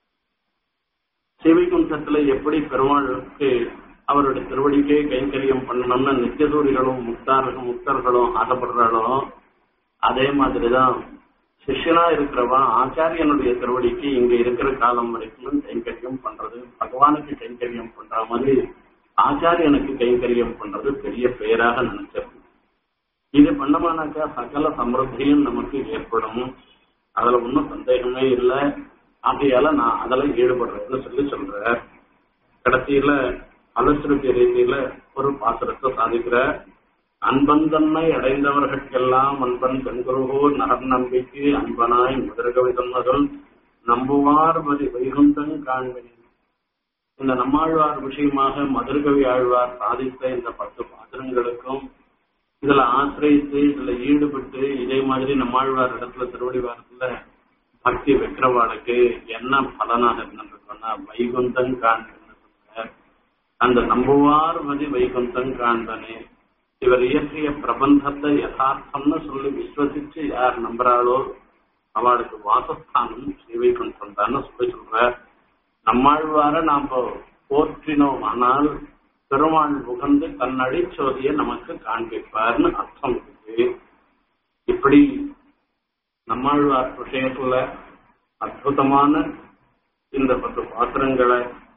Speaker 1: சிவைகுண்டத்துல எப்படி பெருமாளுக்கு அவருடைய திருவடிக்கே கைங்கரியம் பண்ணணும்னு நித்தியசூரிகளும் முக்தார்களும் முக்தர்களும் ஆசைப்படுறாளோ அதே மாதிரிதான் சிஷ்யனா இருக்கிறவன் ஆச்சாரியனுடைய திருவடிக்கு இங்க இருக்கிற காலம் வரைக்கும் கைங்கரியம் பண்றது பகவானுக்கு கைங்கரியம் பண்ற மாதிரி ஆச்சாரியனுக்கு கைங்கரியம் பண்றது பெரிய பெயராக நினைச்சது இது பண்ணமானாக்கா சகல சமிருத்தியும் நமக்கு ஏற்படும் அதுல ஒன்றும் சந்தேகமே இல்லை ஆகையால நான் அதில் ஈடுபடுறேன்னு சொல்லி சொல்ற கடைசியில அலசுருத்தி ரீதியில ஒரு பாத்திரத்தை சாதிக்கிற அன்பன் தன்னை அடைந்தவர்களுக்கெல்லாம் அன்பன் பெண்குருகோ நகர் நம்பிக்கை அன்பனாய் முதற்கவி சொன்னதல் நம்புவார் மதி வைகுந்தன் காண்பினேன் இந்த நம்மாழ்வார் விஷயமாக மதுர்கவி ஆழ்வார் சாதித்த இந்த பத்து பாத்திரங்களுக்கும் இதுல ஆசிரியத்து இதுல ஈடுபட்டு இதே மாதிரி நம்மாழ்வார் இடத்துல திருவடிவாரத்துல பக்தி வெற்றவாளுக்கு என்ன பலனாக இருந்திருக்குன்னா வைகுந்தன் காண்பன்னு சொல்ற அந்த நம்புவார் மதி வைகுந்தன் காண்பனே இவர் இயற்றிய பிரபந்தத்தை யதார்த்தம்னு சொல்லி விஸ்வசிச்சு யார் நம்புறாளோ அவளுக்கு வாசஸ்தானம் ஸ்ரீவைகுண்டம் தான் சொல்லி சொல்ற நம்மாழ்வார நாம போற்றினோம் ஆனால் பெருமாள் புகழ்ந்து தன் அடிச்சோதியை நமக்கு காண்பிப்பார்னு அர்த்தம் இருக்கு இப்படி நம்மாழ்வார் விஷயத்துல அற்புதமான இந்த பத்து பாத்திரங்களை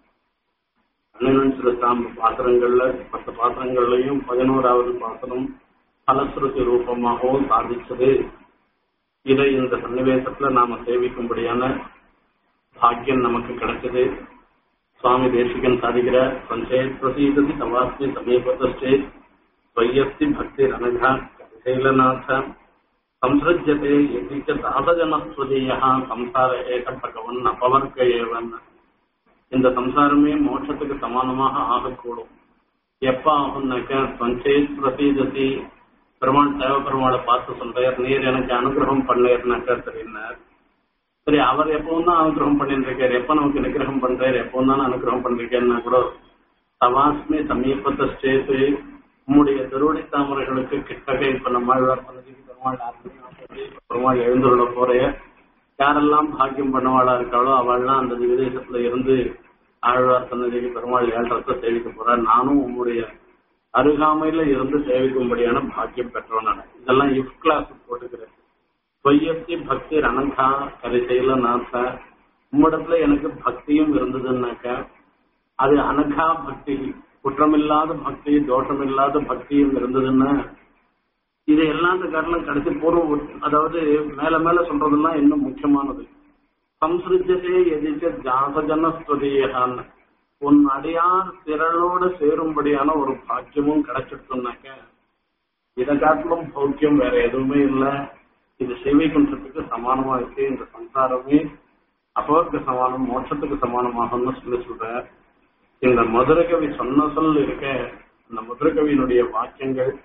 Speaker 1: பன்னிரண்டு தாம்பு பாத்திரங்கள்ல பத்து பாத்திரங்கள்லயும் பதினோராவது பாத்திரம் பலஸ்ருதி ரூபமாகவும் சாதிச்சது இதை இந்த சன்னிவேசத்துல நாம சேவிக்கும்படியான பாக்கியம் நமக்கு கிடைச்சது சுவாமி தேசிகன் சாதிக்கிற பஞ்சயத் பிரசீததி தவாஸ்மி சமீபத்தே ஸ்வயஸ்தி பக்தி ரணகா கபிசைலநாத சம்சஜ்யதே எதிச்ச தாசஜனஸ்வதீயா சம்சார ஏக பகவன் அபவர்க்க ஏவன் இந்த சம்சாரமே மோட்சத்துக்கு சமானமாக ஆகக்கூடும் எப்ப ஆகும்னாக்க பஞ்சயத் பிரசீததி பெருமாள் தேவ பெருமாளை பார்த்து சொல்றார் நீர் எனக்கு அனுகிரகம் பண்ணேர்னாக்கா தெரியினார் சரி அவர் எப்பவும் தான் அனுகிரகம் பண்ணிட்டு இருக்காரு எப்ப நமக்கு நிகிரகம் பண்றாரு எப்பவும் தானே அனுகிரகம் பண்ணிருக்கேன்னா கூட தவாஸ்மி சமீபத்த ஸ்டேத்து உம்முடைய திருவடி தாமரைகளுக்கு கிட்டகை இப்ப நம்மாழ்வார் பண்ணதுக்கு பெருமாள் ஆசிரியர் பெருமாள் எழுந்துள்ள போறைய யாரெல்லாம் பாக்கியம் பண்ணவாளா இருக்காளோ அவள்லாம் அந்த விதேசத்துல இருந்து ஆழ்வார் சன்னதிக்கு பெருமாள் ஏழரத்தை சேவிக்க போறார் நானும் உம்முடைய அருகாமையில இருந்து சேவிக்கும்படியான பாக்கியம் பெற்றவன் நான் இதெல்லாம் இஃப் கிளாஸ் போட்டுக்கிறேன் பொய்யத்தி பக்தி ரணங்கா கரிசையில நாச உம்மிடத்துல எனக்கு பக்தியும் இருந்ததுன்னாக்க அது அனகா பக்தி குற்றமில்லாத பக்தி தோஷமில்லாத பக்தியும் இருந்ததுன்னா இது எல்லாத்து காரணம் கடைசி பூர்வ அதாவது மேல மேல சொல்றதெல்லாம் இன்னும் முக்கியமானது சம்ஸ்ருத்தே எதிர்க்க ஜாசஜனஸ்வதியான்னு உன் அடியார் திரளோட சேரும்படியான ஒரு பாக்கியமும் கிடைச்சிட்டுனாக்க இதை காட்டிலும் பௌக்கியம் வேற எதுவுமே இல்லை இது சேவை குன்றத்துக்கு சமானமா இருக்கு இந்த சம்சாரமே அப்போருக்கு சமானம் மோட்சத்துக்கு சமானமாகும்னு சொல்லி சொல்ற இந்த மதுரகவி சொன்ன சொல் இருக்க இந்த மதுரகவியினுடைய வாக்கியங்கள்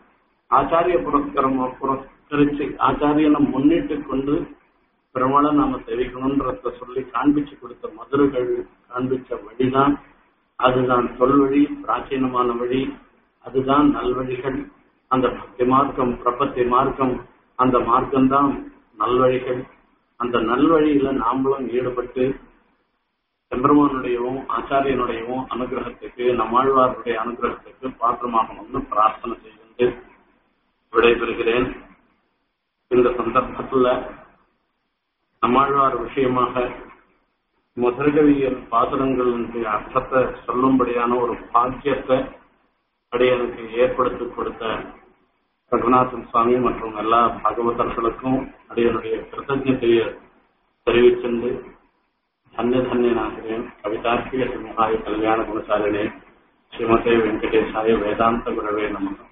Speaker 1: ஆச்சாரிய புரஸ்கரம் புரஸ்கரிச்சு ஆச்சாரியனை முன்னிட்டு கொண்டு பெருமாளை நாம தெரிவிக்கணும்ன்றத சொல்லி காண்பிச்சு கொடுத்த மதுரைகள் காண்பிச்ச வழிதான் அதுதான் தொல்வழி பிராச்சீனமான வழி அதுதான் நல்வழிகள் அந்த பக்தி மார்க்கம் பிரபத்தி மார்க்கம் அந்த மார்க்கம்தான் நல்வழிகள் அந்த நல்வழியில நாமளும் ஈடுபட்டு எம்பெருமானுடையவும் ஆச்சாரியனுடையவும் அனுகிரகத்துக்கு நம்மாழ்வாருடைய அனுகிரகத்துக்கு பாத்திரமாகணும்னு பிரார்த்தனை செய்து விடைபெறுகிறேன் இந்த சந்தர்ப்பத்துல நம்மாழ்வார் விஷயமாக மதுரகவியல் பாசுரங்களினுடைய அர்த்தத்தை சொல்லும்படியான ஒரு பாக்கியத்தை அடியனுக்கு ஏற்படுத்தி கொடுத்த ரகுநாதன் சுவாமி மற்றும் எல்லா பகவதர்களுக்கும் அடியனுடைய கிருத்தஜத்தையை தெரிவிச்சென்று தன்ய தன்யனாகிறேன் கவிதார்க்கிய சிம்ஹாய கல்யாண குணசாலினே ஸ்ரீமதே வெங்கடேசாய வேதாந்த குரவே நமக்கு